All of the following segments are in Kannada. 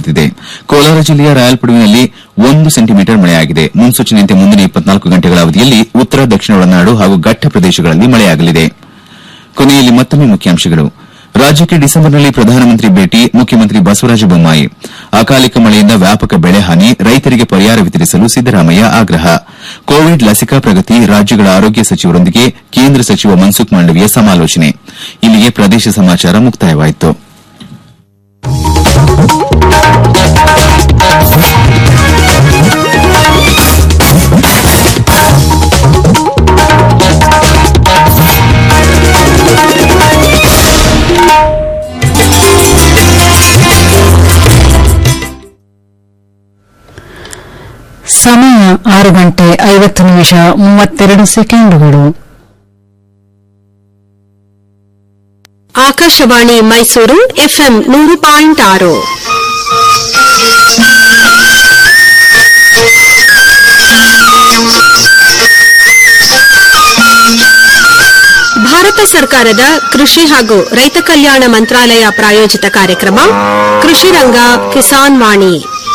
ಸುರಿಯುತ್ತಿದೆ ಕೋಲಾರ ಜಿಲ್ಲೆಯ ರಾಯಲ್ಪುಡುವಿನಲ್ಲಿ ಒಂದು ಸೆಂಟಿಮೀಟರ್ ಮಳೆಯಾಗಿದೆ ಮುನ್ಸೂಚನೆಯಂತೆ ಮುಂದಿನ ಇಪ್ಪತ್ನಾಲ್ಕು ಗಂಟೆಗಳ ಅವಧಿಯಲ್ಲಿ ಉತ್ತರ ದಕ್ಷಿಣ ಒಳನಾಡು ಹಾಗೂ ಘಟ್ಟ ಪ್ರದೇಶಗಳಲ್ಲಿ ಮಳೆಯಾಗಲಿದೆ ಕೊನೆಯಲ್ಲಿ ಮತ್ತೊಮ್ಮೆ ಮುಖ್ಯಾಂಶಗಳು ರಾಜ್ಯಕ್ಕೆ ಡಿಸೆಂಬರ್ನಲ್ಲಿ ಪ್ರಧಾನಮಂತ್ರಿ ಭೇಟಿ ಮುಖ್ಯಮಂತ್ರಿ ಬಸವರಾಜ ಬೊಮ್ಮಾಯಿ ಅಕಾಲಿಕ ಮಳೆಯಿಂದ ವ್ಯಾಪಕ ಬೆಳೆ ಹಾನಿ ರೈತರಿಗೆ ಪರಿಹಾರ ವಿತರಿಸಲು ಸಿದ್ದರಾಮಯ್ಯ ಆಗ್ರಹ ಕೋವಿಡ್ ಲಸಿಕಾ ಪ್ರಗತಿ ರಾಜ್ಯಗಳ ಆರೋಗ್ಯ ಸಚಿವರೊಂದಿಗೆ ಕೇಂದ್ರ ಸಚಿವ ಮನ್ಸುಖ್ ಮಾಂಡವೀಯ ಸಮಾಲೋಚನೆ ಇಲ್ಲಿಗೆ ಪ್ರದೇಶ ಸಮಾಚಾರ ಮುಕ್ತಾಯವಾಯಿತು ಸಮಯ ಆರು ಗಂಟೆ ಐವತ್ತು ನಿಮಿಷ ಮೂವತ್ತೆರಡು ಸೆಕೆಂಡುಗಳು ಆಕಾಶವಾಣಿ ಮೈಸೂರು ಎಫ್ಎಂ ನೂರು ಪಾಯಿಂಟ್ ಆರು ಭಾರತ ಸರ್ಕಾರದ ಕೃಷಿ ಹಾಗೂ ರೈತ ಕಲ್ಯಾಣ ಮಂತ್ರಾಲಯ ಪ್ರಾಯೋಜಿತ ಕಾರ್ಯಕ್ರಮ ಕೃಷಿ ರಂಗ ಕಿಸಾನ್ ವಾಣಿ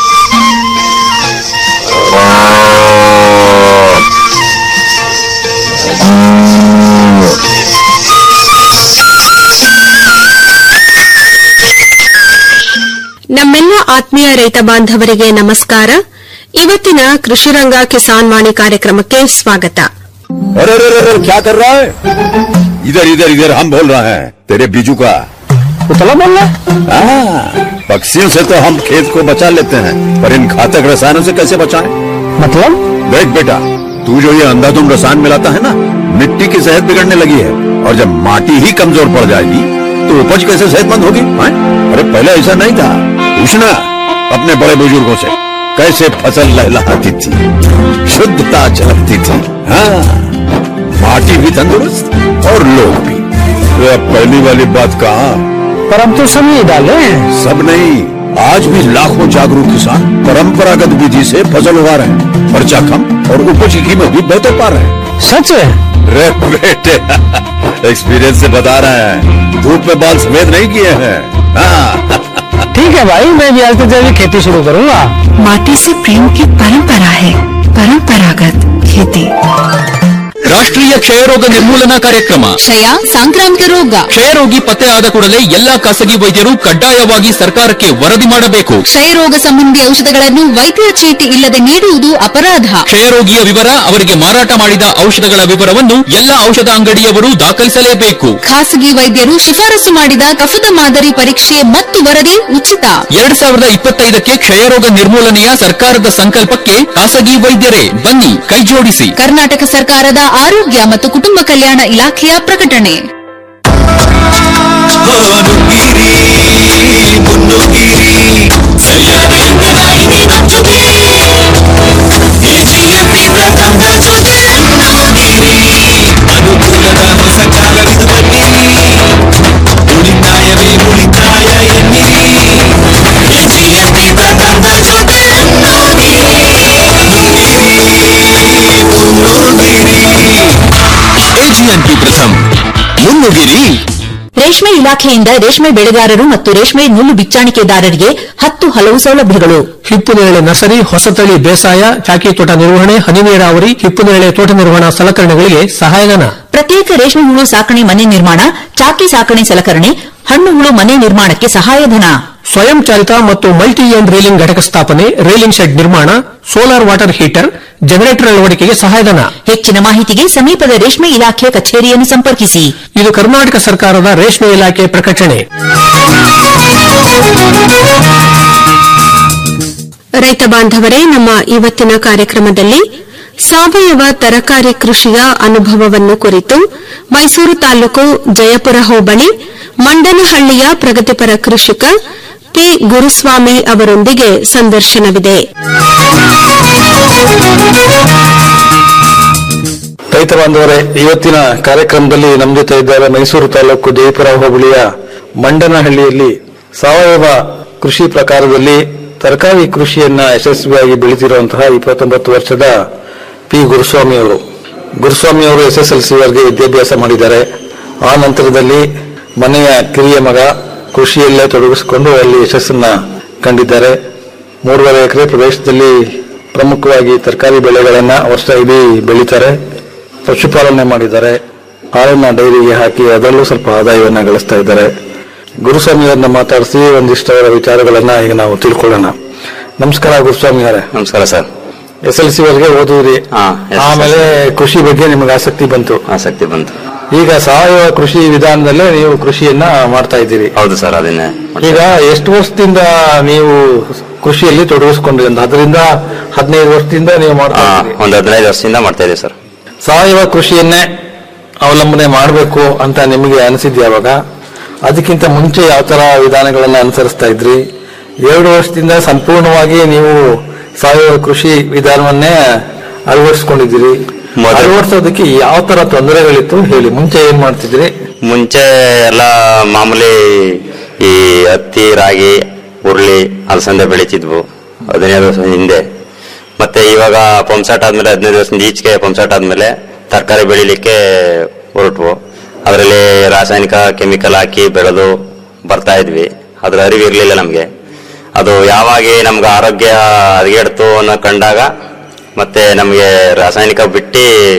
ನಮ್ಮೆಲ್ಲ ಆತ್ಮೀಯ ರೈತ ಬಾಂಧವರಿಗೆ ನಮಸ್ಕಾರ ಇವತ್ತಿನ ಕೃಷಿ ರಂಗ ಕಿಸಾನ್ ವಾಣಿ ಕಾರ್ಯಕ್ರಮಕ್ಕೆ ಸ್ವಾಗತ अरे अरे अरे अरे, क्या कर रहा है इधर इधर इधर हम बोल रहे हैं तेरे बीजू का उतला बोल रहा हाँ, पक्षियों से तो हम खेत को बचा लेते हैं पर इन घातक रसायनों से कैसे बचाएं? मतलब देख बेटा तू जो ये अंधाधुंध रसायन मिलाता है ना मिट्टी की सेहत बिगड़ने लगी है और जब माटी ही कमजोर पड़ जाएगी तो उपज कैसे सेहतमंद होगी हाँ? अरे पहले ऐसा नहीं था पूछना अपने बड़े बुजुर्गों से कैसे फसल लहलहाती थी शुद्धता झलकती थी हाँ माटी भी तंदुरुस्त और लोग भी तो अब पहली वाली बात कहा पर हम तो सब यही डाले हैं सब नहीं आज भी लाखों जागरूक किसान परंपरागत विधि से फसल उगा रहे हैं खर्चा कम और उपज की कीमत भी बेहतर पा रहे हैं सच है रे बेटे एक्सपीरियंस से बता रहे हैं धूप में बाल सफेद नहीं किए हैं हाँ ठीक है भाई मैं भी आज से जैविक खेती शुरू करूंगा माटी से प्रेम की परंपरा है परंपरागत खेती ರಾಷ್ಟ್ರೀಯ ಕ್ಷಯರೋಗ ನಿರ್ಮೂಲನಾ ಕಾರ್ಯಕ್ರಮ ಕ್ಷಯ ಸಾಂಕ್ರಾಮಿಕ ರೋಗ ಕ್ಷಯರೋಗಿ ಪತ್ತೆ ಆದ ಕೂಡಲೇ ಎಲ್ಲಾ ಖಾಸಗಿ ವೈದ್ಯರು ಕಡ್ಡಾಯವಾಗಿ ಸರ್ಕಾರಕ್ಕೆ ವರದಿ ಮಾಡಬೇಕು ಕ್ಷಯರೋಗ ಸಂಬಂಧಿ ಔಷಧಗಳನ್ನು ವೈದ್ಯರ ಚೀಟಿ ಇಲ್ಲದೆ ನೀಡುವುದು ಅಪರಾಧ ಕ್ಷಯರೋಗಿಯ ವಿವರ ಅವರಿಗೆ ಮಾರಾಟ ಮಾಡಿದ ಔಷಧಗಳ ವಿವರವನ್ನು ಎಲ್ಲಾ ಔಷಧ ಅಂಗಡಿಯವರು ದಾಖಲಿಸಲೇಬೇಕು ಖಾಸಗಿ ವೈದ್ಯರು ಶಿಫಾರಸು ಮಾಡಿದ ಕಫದ ಮಾದರಿ ಪರೀಕ್ಷೆ ಮತ್ತು ವರದಿ ಉಚಿತ ಎರಡ್ ಸಾವಿರದ ಇಪ್ಪತ್ತೈದಕ್ಕೆ ಕ್ಷಯರೋಗ ನಿರ್ಮೂಲನೆಯ ಸರ್ಕಾರದ ಸಂಕಲ್ಪಕ್ಕೆ ಖಾಸಗಿ ವೈದ್ಯರೇ ಬನ್ನಿ ಕೈಜೋಡಿಸಿ ಕರ್ನಾಟಕ ಸರ್ಕಾರದ ಆರೋಗ್ಯ ಮತ್ತು ಕುಟುಂಬ ಕಲ್ಯಾಣ ಇಲಾಖೆಯ ಪ್ರಕಟಣೆ ಎಜಿಎನ್ಪಿ ಪ್ರಥಮ್ ಮುನ್ನುಗಿರಿ ರೇಷ್ಮೆ ಇಲಾಖೆಯಿಂದ ರೇಷ್ಮೆ ಬೆಳೆಗಾರರು ಮತ್ತು ರೇಷ್ಮೆ ನೂಲು ಬಿಚ್ಚಾಣಿಕೆದಾರರಿಗೆ ಹತ್ತು ಹಲವು ಸೌಲಭ್ಯಗಳು ಹಿಪ್ಪುನೇರಳೆ ನರ್ಸರಿ ಹೊಸತಳಿ ಬೇಸಾಯ ಚಾಕಿ ತೋಟ ನಿರ್ವಹಣೆ ಹನಿ ನೀರಾವರಿ ಹಿಪ್ಪುನೇರಳೆ ತೋಟ ನಿರ್ವಹಣಾ ಸಲಕರಣೆಗಳಿಗೆ ಸಹಾಯಧನ ಪ್ರತ್ಯೇಕ ರೇಷ್ಮೆ ಹುಳು ಸಾಕಣೆ ಮನೆ ನಿರ್ಮಾಣ ಚಾಕಿ ಸಾಕಣೆ ಸಲಕರಣೆ ಹಣ್ಣು ಹುಳು ಮನೆ ನಿರ್ಮಾಣಕ್ಕೆ ಸಹಾಯಧನ ಸ್ವಯಂ ಚಾಲಿತ ಮತ್ತು ಮಲ್ಟಿ ಎಂಡ್ ರೇಲಿಂಗ್ ಘಟಕ ಸ್ಥಾಪನೆ ರೇಲಿಂಗ್ ಶೆಡ್ ನಿರ್ಮಾಣ ಸೋಲಾರ್ ವಾಟರ್ ಹೀಟರ್ ಜನರೇಟರ್ ಅಳವಡಿಕೆಗೆ ಸಹಾಯಧನ ಹೆಚ್ಚಿನ ಮಾಹಿತಿಗೆ ಸಮೀಪದ ರೇಷ್ಮೆ ಇಲಾಖೆ ಕಚೇರಿಯನ್ನು ಸಂಪರ್ಕಿಸಿ ಇದು ಕರ್ನಾಟಕ ಸರ್ಕಾರದ ರೇಷ್ಮೆ ಇಲಾಖೆ ಪ್ರಕಟಣೆ ರೈತ ಬಾಂಧವರೇ ನಮ್ಮ ಇವತ್ತಿನ ಕಾರ್ಯಕ್ರಮದಲ್ಲಿ ಸಾವಯವ ತರಕಾರಿ ಕೃಷಿಯ ಅನುಭವವನ್ನು ಕುರಿತು ಮೈಸೂರು ತಾಲೂಕು ಜಯಪುರ ಹೋಬಳಿ ಮಂಡನಹಳ್ಳಿಯ ಪ್ರಗತಿಪರ ಕೃಷಿಕ ಕೆ ಗುರುಸ್ವಾಮಿ ಅವರೊಂದಿಗೆ ಸಂದರ್ಶನವಿದೆ ರೈತ ಬಾಂಧವರೇ ಇವತ್ತಿನ ಕಾರ್ಯಕ್ರಮದಲ್ಲಿ ನಮ್ಮ ಜೊತೆ ಇದ್ದಾರೆ ಮೈಸೂರು ತಾಲೂಕು ಜಯಪುರ ಹೋಬಳಿಯ ಮಂಡನಹಳ್ಳಿಯಲ್ಲಿ ಸಾವಯವ ಕೃಷಿ ಪ್ರಕಾರದಲ್ಲಿ ತರಕಾರಿ ಕೃಷಿಯನ್ನ ಯಶಸ್ವಿಯಾಗಿ ಬೆಳೆದಿರುವಂತಹ ಇಪ್ಪತ್ತೊಂಬತ್ತು ವರ್ಷದ ಪಿ ಗುರುಸ್ವಾಮಿ ಅವರು ಗುರುಸ್ವಾಮಿ ಅವರು ಎಸ್ ಎಸ್ ಎಲ್ ಸಿ ವರೆಗೆ ವಿದ್ಯಾಭ್ಯಾಸ ಮಾಡಿದ್ದಾರೆ ಆ ನಂತರದಲ್ಲಿ ಮನೆಯ ಕಿರಿಯ ಮಗ ಕೃಷಿಯಲ್ಲೇ ತೊಡಗಿಸಿಕೊಂಡು ಅಲ್ಲಿ ಯಶಸ್ಸನ್ನ ಕಂಡಿದ್ದಾರೆ ಮೂರುವರೆ ಎಕರೆ ಪ್ರದೇಶದಲ್ಲಿ ಪ್ರಮುಖವಾಗಿ ತರಕಾರಿ ಬೆಳೆಗಳನ್ನ ವರ್ಷ ಇಡೀ ಬೆಳೀತಾರೆ ಪಶುಪಾಲನೆ ಮಾಡಿದ್ದಾರೆ ಹಾಲನ್ನ ಡೈರಿಗೆ ಹಾಕಿ ಅದರಲ್ಲೂ ಸ್ವಲ್ಪ ಆದಾಯವನ್ನ ಗಳಿಸ್ತಾ ಇದ್ದಾರೆ ಗುರುಸ್ವಾಮಿ ಅವರನ್ನ ಮಾತಾಡಿಸಿ ಒಂದಿಷ್ಟು ಅವರ ವಿಚಾರಗಳನ್ನ ಈಗ ನಾವು ತಿಳ್ಕೊಳ್ಳೋಣ ನಮಸ್ಕಾರ ಗುರುಸ್ವಾಮಿ ಅವರೇ ನಮಸ್ಕಾರ ಸರ್ ಎಸ್ ಎಲ್ ಸಿ ವರೆಗೆ ಓದಿದ್ರಿ ಹಾ, SLC. ಆಮೇಲೆ ಕೃಷಿ ಬಗ್ಗೆ ನಿಮಗೆ ಆಸಕ್ತಿ ಬಂತು ಆಸಕ್ತಿ ಬಂತು ಈಗ ಸಾವಯವ ಕೃಷಿ ವಿಧಾನದಲ್ಲೇ ನೀವು ಕೃಷಿಯನ್ನ ಮಾಡ್ತಾ ಇದ್ದೀರಿ ಹೌದು ಸರ್ ಅದನ್ನೇ ಈಗ ಎಷ್ಟು ವರ್ಷದಿಂದ ನೀವು ಕೃಷಿಯಲ್ಲಿ ತೊಡಗಿಸ್ಕೊಂಡ್ರಿ ಅಂತ ಅದರಿಂದ ಹದಿನೈದು ವರ್ಷದಿಂದ ನೀವು ಮಾಡ್ತಾ ಆ, ಇದ್ದೀರಿ ಒಂದು ಹದಿನೈದು ವರ್ಷದಿಂದ ಮಾಡ್ತಾ ಇದ್ದೀವಿ ಸರ್ ಸಾವಯವ ಕೃಷಿಯನ್ನೇ ಅವಲಂಬನೆ ಮಾಡಬೇಕು ಅಂತ ನಿಮಗೆ ಅನಿಸಿದ್ ಯಾವಾಗ ಅದಕ್ಕಿಂತ ಮುಂಚೆ ಯಾವ ತರ ವಿಧಾನಗಳನ್ನ ಅನುಸರಿಸ್ತಾ ಇದ್ರಿ ಎರಡು ವರ್ಷದಿಂದ ಸಂಪೂರ್ಣವಾಗಿ ನೀವು ಸಾವಯವ ಕೃಷಿ ವಿಧಾನವನ್ನೇ ಅಳವಡಿಸ್ಕೊಂಡಿದ್ದೀರಿ ಮೊದಲು- ಅಳವಡಿಸೋದಕ್ಕೆ ಯಾವ ತರ ತೊಂದರೆಗಳಿತ್ತು ಹೇಳಿ ಮುಂಚೆ ಏನ್ ಮಾಡ್ತಿದ್ರಿ ಮುಂಚೆ ಎಲ್ಲ ಮಾಮೂಲಿ ಈ ಹತ್ತಿ ರಾಗಿ ಉರುಳಿ ಅಲಸಂದೆ ಬೆಳೀತಿದ್ವು ಹದಿನೈದು ವರ್ಷ ಹಿಂದೆ ಮತ್ತೆ ಇವಾಗ ಪಂಪ್ಸೆಟ್ ಆದ್ಮೇಲೆ ಹದಿನೈದು ವರ್ಷದಿಂದ ಈಚೆಗೆ ಪಂಪ್ಸೆಟ್ ಆದ್ಮೇಲೆ ತರಕಾರಿ ಬೆಳಿಲಿಕ್ಕೆ ಹೊರಟ್ವು ಅದರಲ್ಲಿ ರಾಸಾಯನಿಕ ಕೆಮಿಕಲ್ ಹಾಕಿ ಬೆಳೆದು ಬರ್ತಾ ಇದ್ವಿ ಅದ್ರ ಅರಿವು ಇರ್ಲಿಲ್ಲ ನಮ್ಗೆ ಅದು ಯಾವಾಗ ನಮ್ಗೆ ಆರೋಗ್ಯ ಹದಗೆಡ್ತು ಅನ್ನೋ ಕಂಡಾಗ ಮತ್ತೆ ನಮಗೆ ರಾಸಾಯನಿಕ ಬಿಟ್ಟು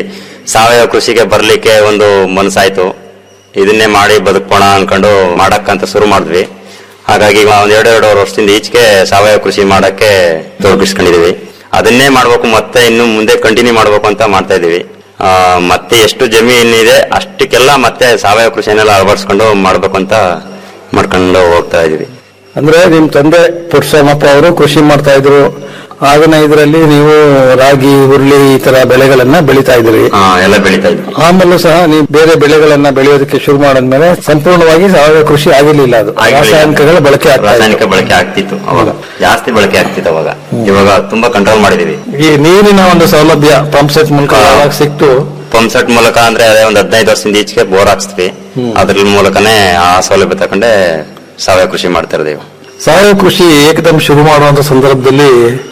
ಸಾವಯವ ಕೃಷಿಗೆ ಬರ್ಲಿಕ್ಕೆ ಒಂದು ಮನಸ್ಸಾಯ್ತು ಇದನ್ನೇ ಮಾಡಿ ಬದುಕೋಣ ಅನ್ಕೊಂಡು ಮಾಡಕ್ಕಂತ ಶುರು ಮಾಡಿದ್ವಿ ಹಾಗಾಗಿ ಈಗ ಒಂದ್ ಎರಡು ಎರಡೂವರೆ ವರ್ಷದಿಂದ ಈಚೆಗೆ ಸಾವಯವ ಕೃಷಿ ಮಾಡಕ್ಕೆ ತೊಡಗಿಸ್ಕೊಂಡಿದೀವಿ ಅದನ್ನೇ ಮಾಡ್ಬೇಕು ಮತ್ತೆ ಇನ್ನು ಮುಂದೆ ಕಂಟಿನ್ಯೂ ಮಾಡ್ಬೇಕು ಅಂತ ಮಾಡ್ತಾ ಇದೀವಿ ಆ, ಮತ್ತೆ ಎಷ್ಟು ಜಮೀನಿದೆ ಅಷ್ಟಕ್ಕೆಲ್ಲ ಮತ್ತೆ ಸಾವಯವ ಕೃಷಿಯನ್ನೆಲ್ಲ ಅಳವಡಿಸ್ಕೊಂಡು ಮಾಡ್ಬೇಕು ಅಂತ ಮಾಡ್ಕೊಂಡು ಹೋಗ್ತಾ ಇದೀವಿ ಅಂದ್ರೆ ನಿಮ್ ತಂದೆ ಪುರುಷಮ್ಮಪ್ಪ ಅವರು ಕೃಷಿ ಮಾಡ್ತಾ ಇದ್ರು ಆಗಿನ ಇದರಲ್ಲಿ ನೀವು ರಾಗಿ ಹುರುಳಿ ಈ ತರ ಬೆಳೆಗಳನ್ನ ಬೆಳೀತಾ ಇದ್ರಿ ಆ, ಎಲ್ಲ ಬೆಳೀತಾ ಇದ್ವಿ ಆಮೇಲೂ ಸಹ ನೀವು ಬೇರೆ ಬೆಳೆಗಳನ್ನ ಬೆಳೆಯೋದಕ್ಕೆ ಶುರು ಮಾಡಿದ್ಮೇಲೆ ಸಂಪೂರ್ಣವಾಗಿ ಸಾವಯವ ಕೃಷಿ ಆಗಿರ್ಲಿಲ್ಲ ಅದು ಆಗಿರ್ಲಿಲ್ಲ. ರಾಸಾಯನಿಕಗಳ ಬಳಕೆ ಆಗ್ತಾ ರಾಸಾಯನಿಕ ಇತ್ತು. ಬಳಕೆ ಆಗ್ತಿತ್ತು ಅವಾಗ ಜಾಸ್ತಿ ಬಳಕೆ ಆಗ್ತಿತ್ತು ಅವಾಗ ಇವಾಗ ತುಂಬಾ ಕಂಟ್ರೋಲ್ ಮಾಡಿದೀವಿ ಈ ನೀರಿನ ಒಂದು ಸೌಲಭ್ಯ ಪಂಪ್ ಸೆಟ್ ಮೂಲಕ ಹಾ. ಯಾವಾಗ ಸಿಕ್ತು ಪಂಪ್ ಸೆಟ್ ಮೂಲಕ ಅಂದ್ರೆ ಅದೇ ಒಂದು ಹದಿನೈದು ವರ್ಷದಿಂದ ಈಚೆಗೆ ಬೋರ್ ಹಾಕ್ಸ್ತೀವಿ ಅದ್ರ ಮೂಲಕನೇ ಆ ಸೌಲಭ್ಯ ತಕೊಂಡೆ ಸಾವಯವ ಕೃಷಿ ಮಾಡ್ತಾ ಇರೋದು ಸಾವಯವ ಕೃಷಿ ಏಕದಮ್ ಶುರು ಮಾಡುವಂತ ಸಂದರ್ಭದಲ್ಲಿ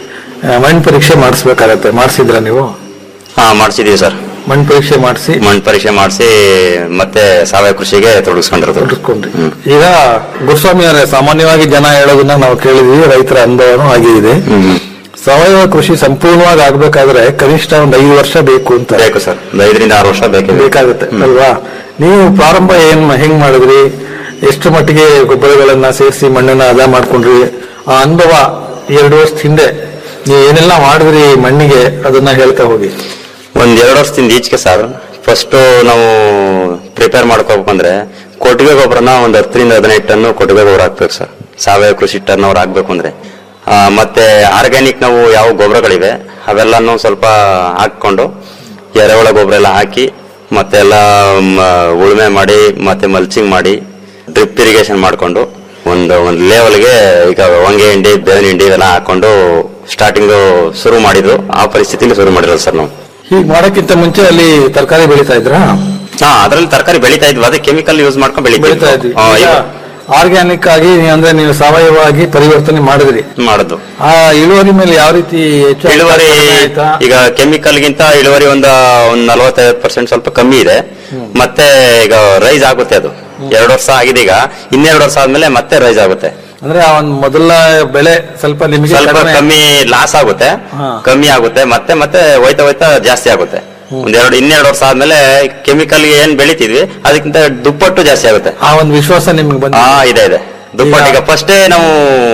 ಆ, ಮಣ್ಣು ಪರೀಕ್ಷೆ ಮಾಡಿಸ್ಬೇಕಾಗತ್ತೆ ಮಾಡಿಸಿದ್ರ ನೀವು ಹಾ ಮಾಡ್ಸಿದೀವಿ ಸರ್ ಮಣ್ಣು ಪರೀಕ್ಷೆ ಮಾಡಿಸಿ ಮಣ್ಣು ಪರೀಕ್ಷೆ ಮಾಡಿಸಿ ಮತ್ತೆ ಸಾವಯವ ಕೃಷಿಗೆ ತೊಡಗಿಸ್ಕೊಂಡಿರೋದು ತೊಡಗಿಸ್ಕೊಂಡ್ರಿ ಈಗ ಗುರುಸ್ವಾಮಿ ಅವರೇ ಸಾಮಾನ್ಯವಾಗಿ ಜನ ಹೇಳೋದನ್ನ ನಾವು ಕೇಳಿದ್ವಿ ರೈತರ ಅನುಭವನೂ ಆಗಿ ಇದೆ ಹ್ಮ್. ಸಾವಯವ ಕೃಷಿ ಸಂಪೂರ್ಣವಾಗಿ ಆಗ್ಬೇಕಾದ್ರೆ ಕನಿಷ್ಠ ಒಂದು ಐದು ವರ್ಷ ಬೇಕು ಅಂತ ಬೇಕು ಸರ್ ಒಂದು ಐದರಿಂದ ಆರು ವರ್ಷ ಬೇಕೇ ಬೇಕಾಗುತ್ತೆ ಅಲ್ವಾ ನೀವು ಪ್ರಾರಂಭ ಏನ್ ಹೆಂಗ್ ಮಾಡಿದ್ರಿ ಎಷ್ಟು ಮಟ್ಟಿಗೆ ಗೊಬ್ಬರಗಳನ್ನ ಸೇರಿಸಿ ಮಣ್ಣನ್ನ ಅದ ಮಾಡ್ಕೊಂಡ್ರಿ ಆ ಅನುಭವ ಎರಡು ವರ್ಷದ ಹಿಂದೆ ನೀವು ಏನೆಲ್ಲ ಮಾಡಿದ್ರಿ ಮಣ್ಣಿಗೆ ಅದನ್ನ ಹೇಳ್ತಾ ಹೋಗಿ ಒಂದ್ ಎರಡು ವರ್ಷದಿಂದ ಈಚೆಗೆ ಸರ್ ಫಸ್ಟ್ ನಾವು ಪ್ರಿಪೇರ್ ಮಾಡ್ಕೋಬೇಕಂದ್ರೆ ಕೊಟ್ಟಿಗೆ ಗೊಬ್ಬರನ ಒಂದ್ ಹತ್ತರಿಂದ ಹದಿನೈದು ಟನ್ ಕೊಟ್ಟಿಗೆ ಗೊಬ್ಬರ ಹಾಕ್ಬೇಕು ಸರ್ ಸಾವಯವ ಕೃಷಿ ಟರ್ನ್ ಓವರ್ ಆಗ್ಬೇಕು ಅಂದ್ರೆ ಆ, ಮತ್ತೆ ಆರ್ಗ್ಯಾನಿಕ್ ನಾವು ಯಾವ ಗೊಬ್ಬರಗಳಿವೆ ಅವೆಲ್ಲನೂ ಸ್ವಲ್ಪ ಹಾಕೊಂಡು ಎರೆಹುಳ ಗೊಬ್ಬರ ಎಲ್ಲ ಹಾಕಿ ಮತ್ತೆ ಎಲ್ಲ ಮ, ಉಳುಮೆ ಮಾಡಿ ಮತ್ತೆ ಮಲ್ಚಿಂಗ್ ಮಾಡಿ ಡ್ರಿಪ್ ಇರಿಗೇಷನ್ ಮಾಡ್ಕೊಂಡು ಒಂದು ಒಂದು ಲೆವೆಲ್ಗೆ ಈಗ ಹೊಂಗೆ ಹಿಂಡಿ ಬೇವಿನ ಹಿಂಡಿ ಇವೆಲ್ಲ ಹಾಕೊಂಡು ಸ್ಟಾರ್ಟಿಂಗ್ ಶುರು ಮಾಡಿದ್ರು ಆ ಪರಿಸ್ಥಿತಿಲಿ ಶುರು ಮಾಡಿರೋದು ಸರ್ ನಾವು ಹೀಗ್ ಮಾಡಕ್ಕಿಂತ ಮುಂಚೆ ಅಲ್ಲಿ ತರಕಾರಿ ಬೆಳೀತಾ ಇದ್ರಾ ಹಾ ಅದ್ರಲ್ಲಿ ತರಕಾರಿ ಬೆಳೀತಾ ಇದ್ವಿ ಅದೇ ಕೆಮಿಕಲ್ ಯೂಸ್ ಮಾಡ್ಕೊಂಡು ಬೆಳೀತಾ ಬೆಳೀತಾ ಇದ್ವಿ ಇದ್ವಿ ಆರ್ಗ್ಯಾನಿಕ್ ಆಗಿ ನೀವ್ ಅಂದ್ರೆ ನೀವು ಸಾವಯವವಾಗಿ ಪರಿವರ್ತನೆ ಮಾಡಿದ್ರಿ ಮಾಡುದು ಆ ಇಳುವರಿ ಮೇಲೆ ಯಾವ ರೀತಿ ಹೆಚ್ಚು ಇಳುವರಿ ಕಡಿಮೆ ಆಯ್ತಾ? ಈಗ ಕೆಮಿಕಲ್ ಗಿಂತ ಇಳುವರಿ ಒಂದು ಒಂದ್ ನಲವತ್ತೈದು ಪರ್ಸೆಂಟ್ ಸ್ವಲ್ಪ ಕಮ್ಮಿ ಇದೆ ಮತ್ತೆ ಈಗ ರೈಸ್ ಆಗುತ್ತೆ ಅದು ಎರಡು ವರ್ಷ ಆಗಿದೆ ಈಗ ಇನ್ನೆರಡು ವರ್ಷ ಆದ್ಮೇಲೆ ಮತ್ತೆ ರೈಸ್ ಆಗುತ್ತೆ ಅಂದ್ರೆ ಆ ಒಂದ್ ಮೊದಲ ಬೆಳೆ ಸ್ವಲ್ಪ ನಿಮಗೆ ಸ್ವಲ್ಪ ಕಡಿಮೆ- ಕಮ್ಮಿ ಲಾಸ್ ಆಗುತ್ತೆ ಹಾ. ಕಮ್ಮಿ ಆಗುತ್ತೆ ಮತ್ತೆ ಮತ್ತೆ ಹೋಯ್ತಾ ಹೋಯ್ತಾ ಜಾಸ್ತಿ ಆಗುತ್ತೆ ಒಂದೆರಡು ಇನ್ನೆರಡು ವರ್ಷ ಆದ್ಮೇಲೆ ಕೆಮಿಕಲ್ ಏನ್ ಬೆಳಿತಿದ್ವಿ ಅದಕ್ಕಿಂತ ದುಪ್ಪಟ್ಟು ಜಾಸ್ತಿ ಆಗುತ್ತೆ ಆ ಒಂದು ವಿಶ್ವಾಸ ನಿಮ್ಗೆ ಬಂದ ಹಾ ಇದೆ ಇದೆ ದುಪ್ಪಟ್ಟು ಈಗ ಫಸ್ಟೇ ನಾವು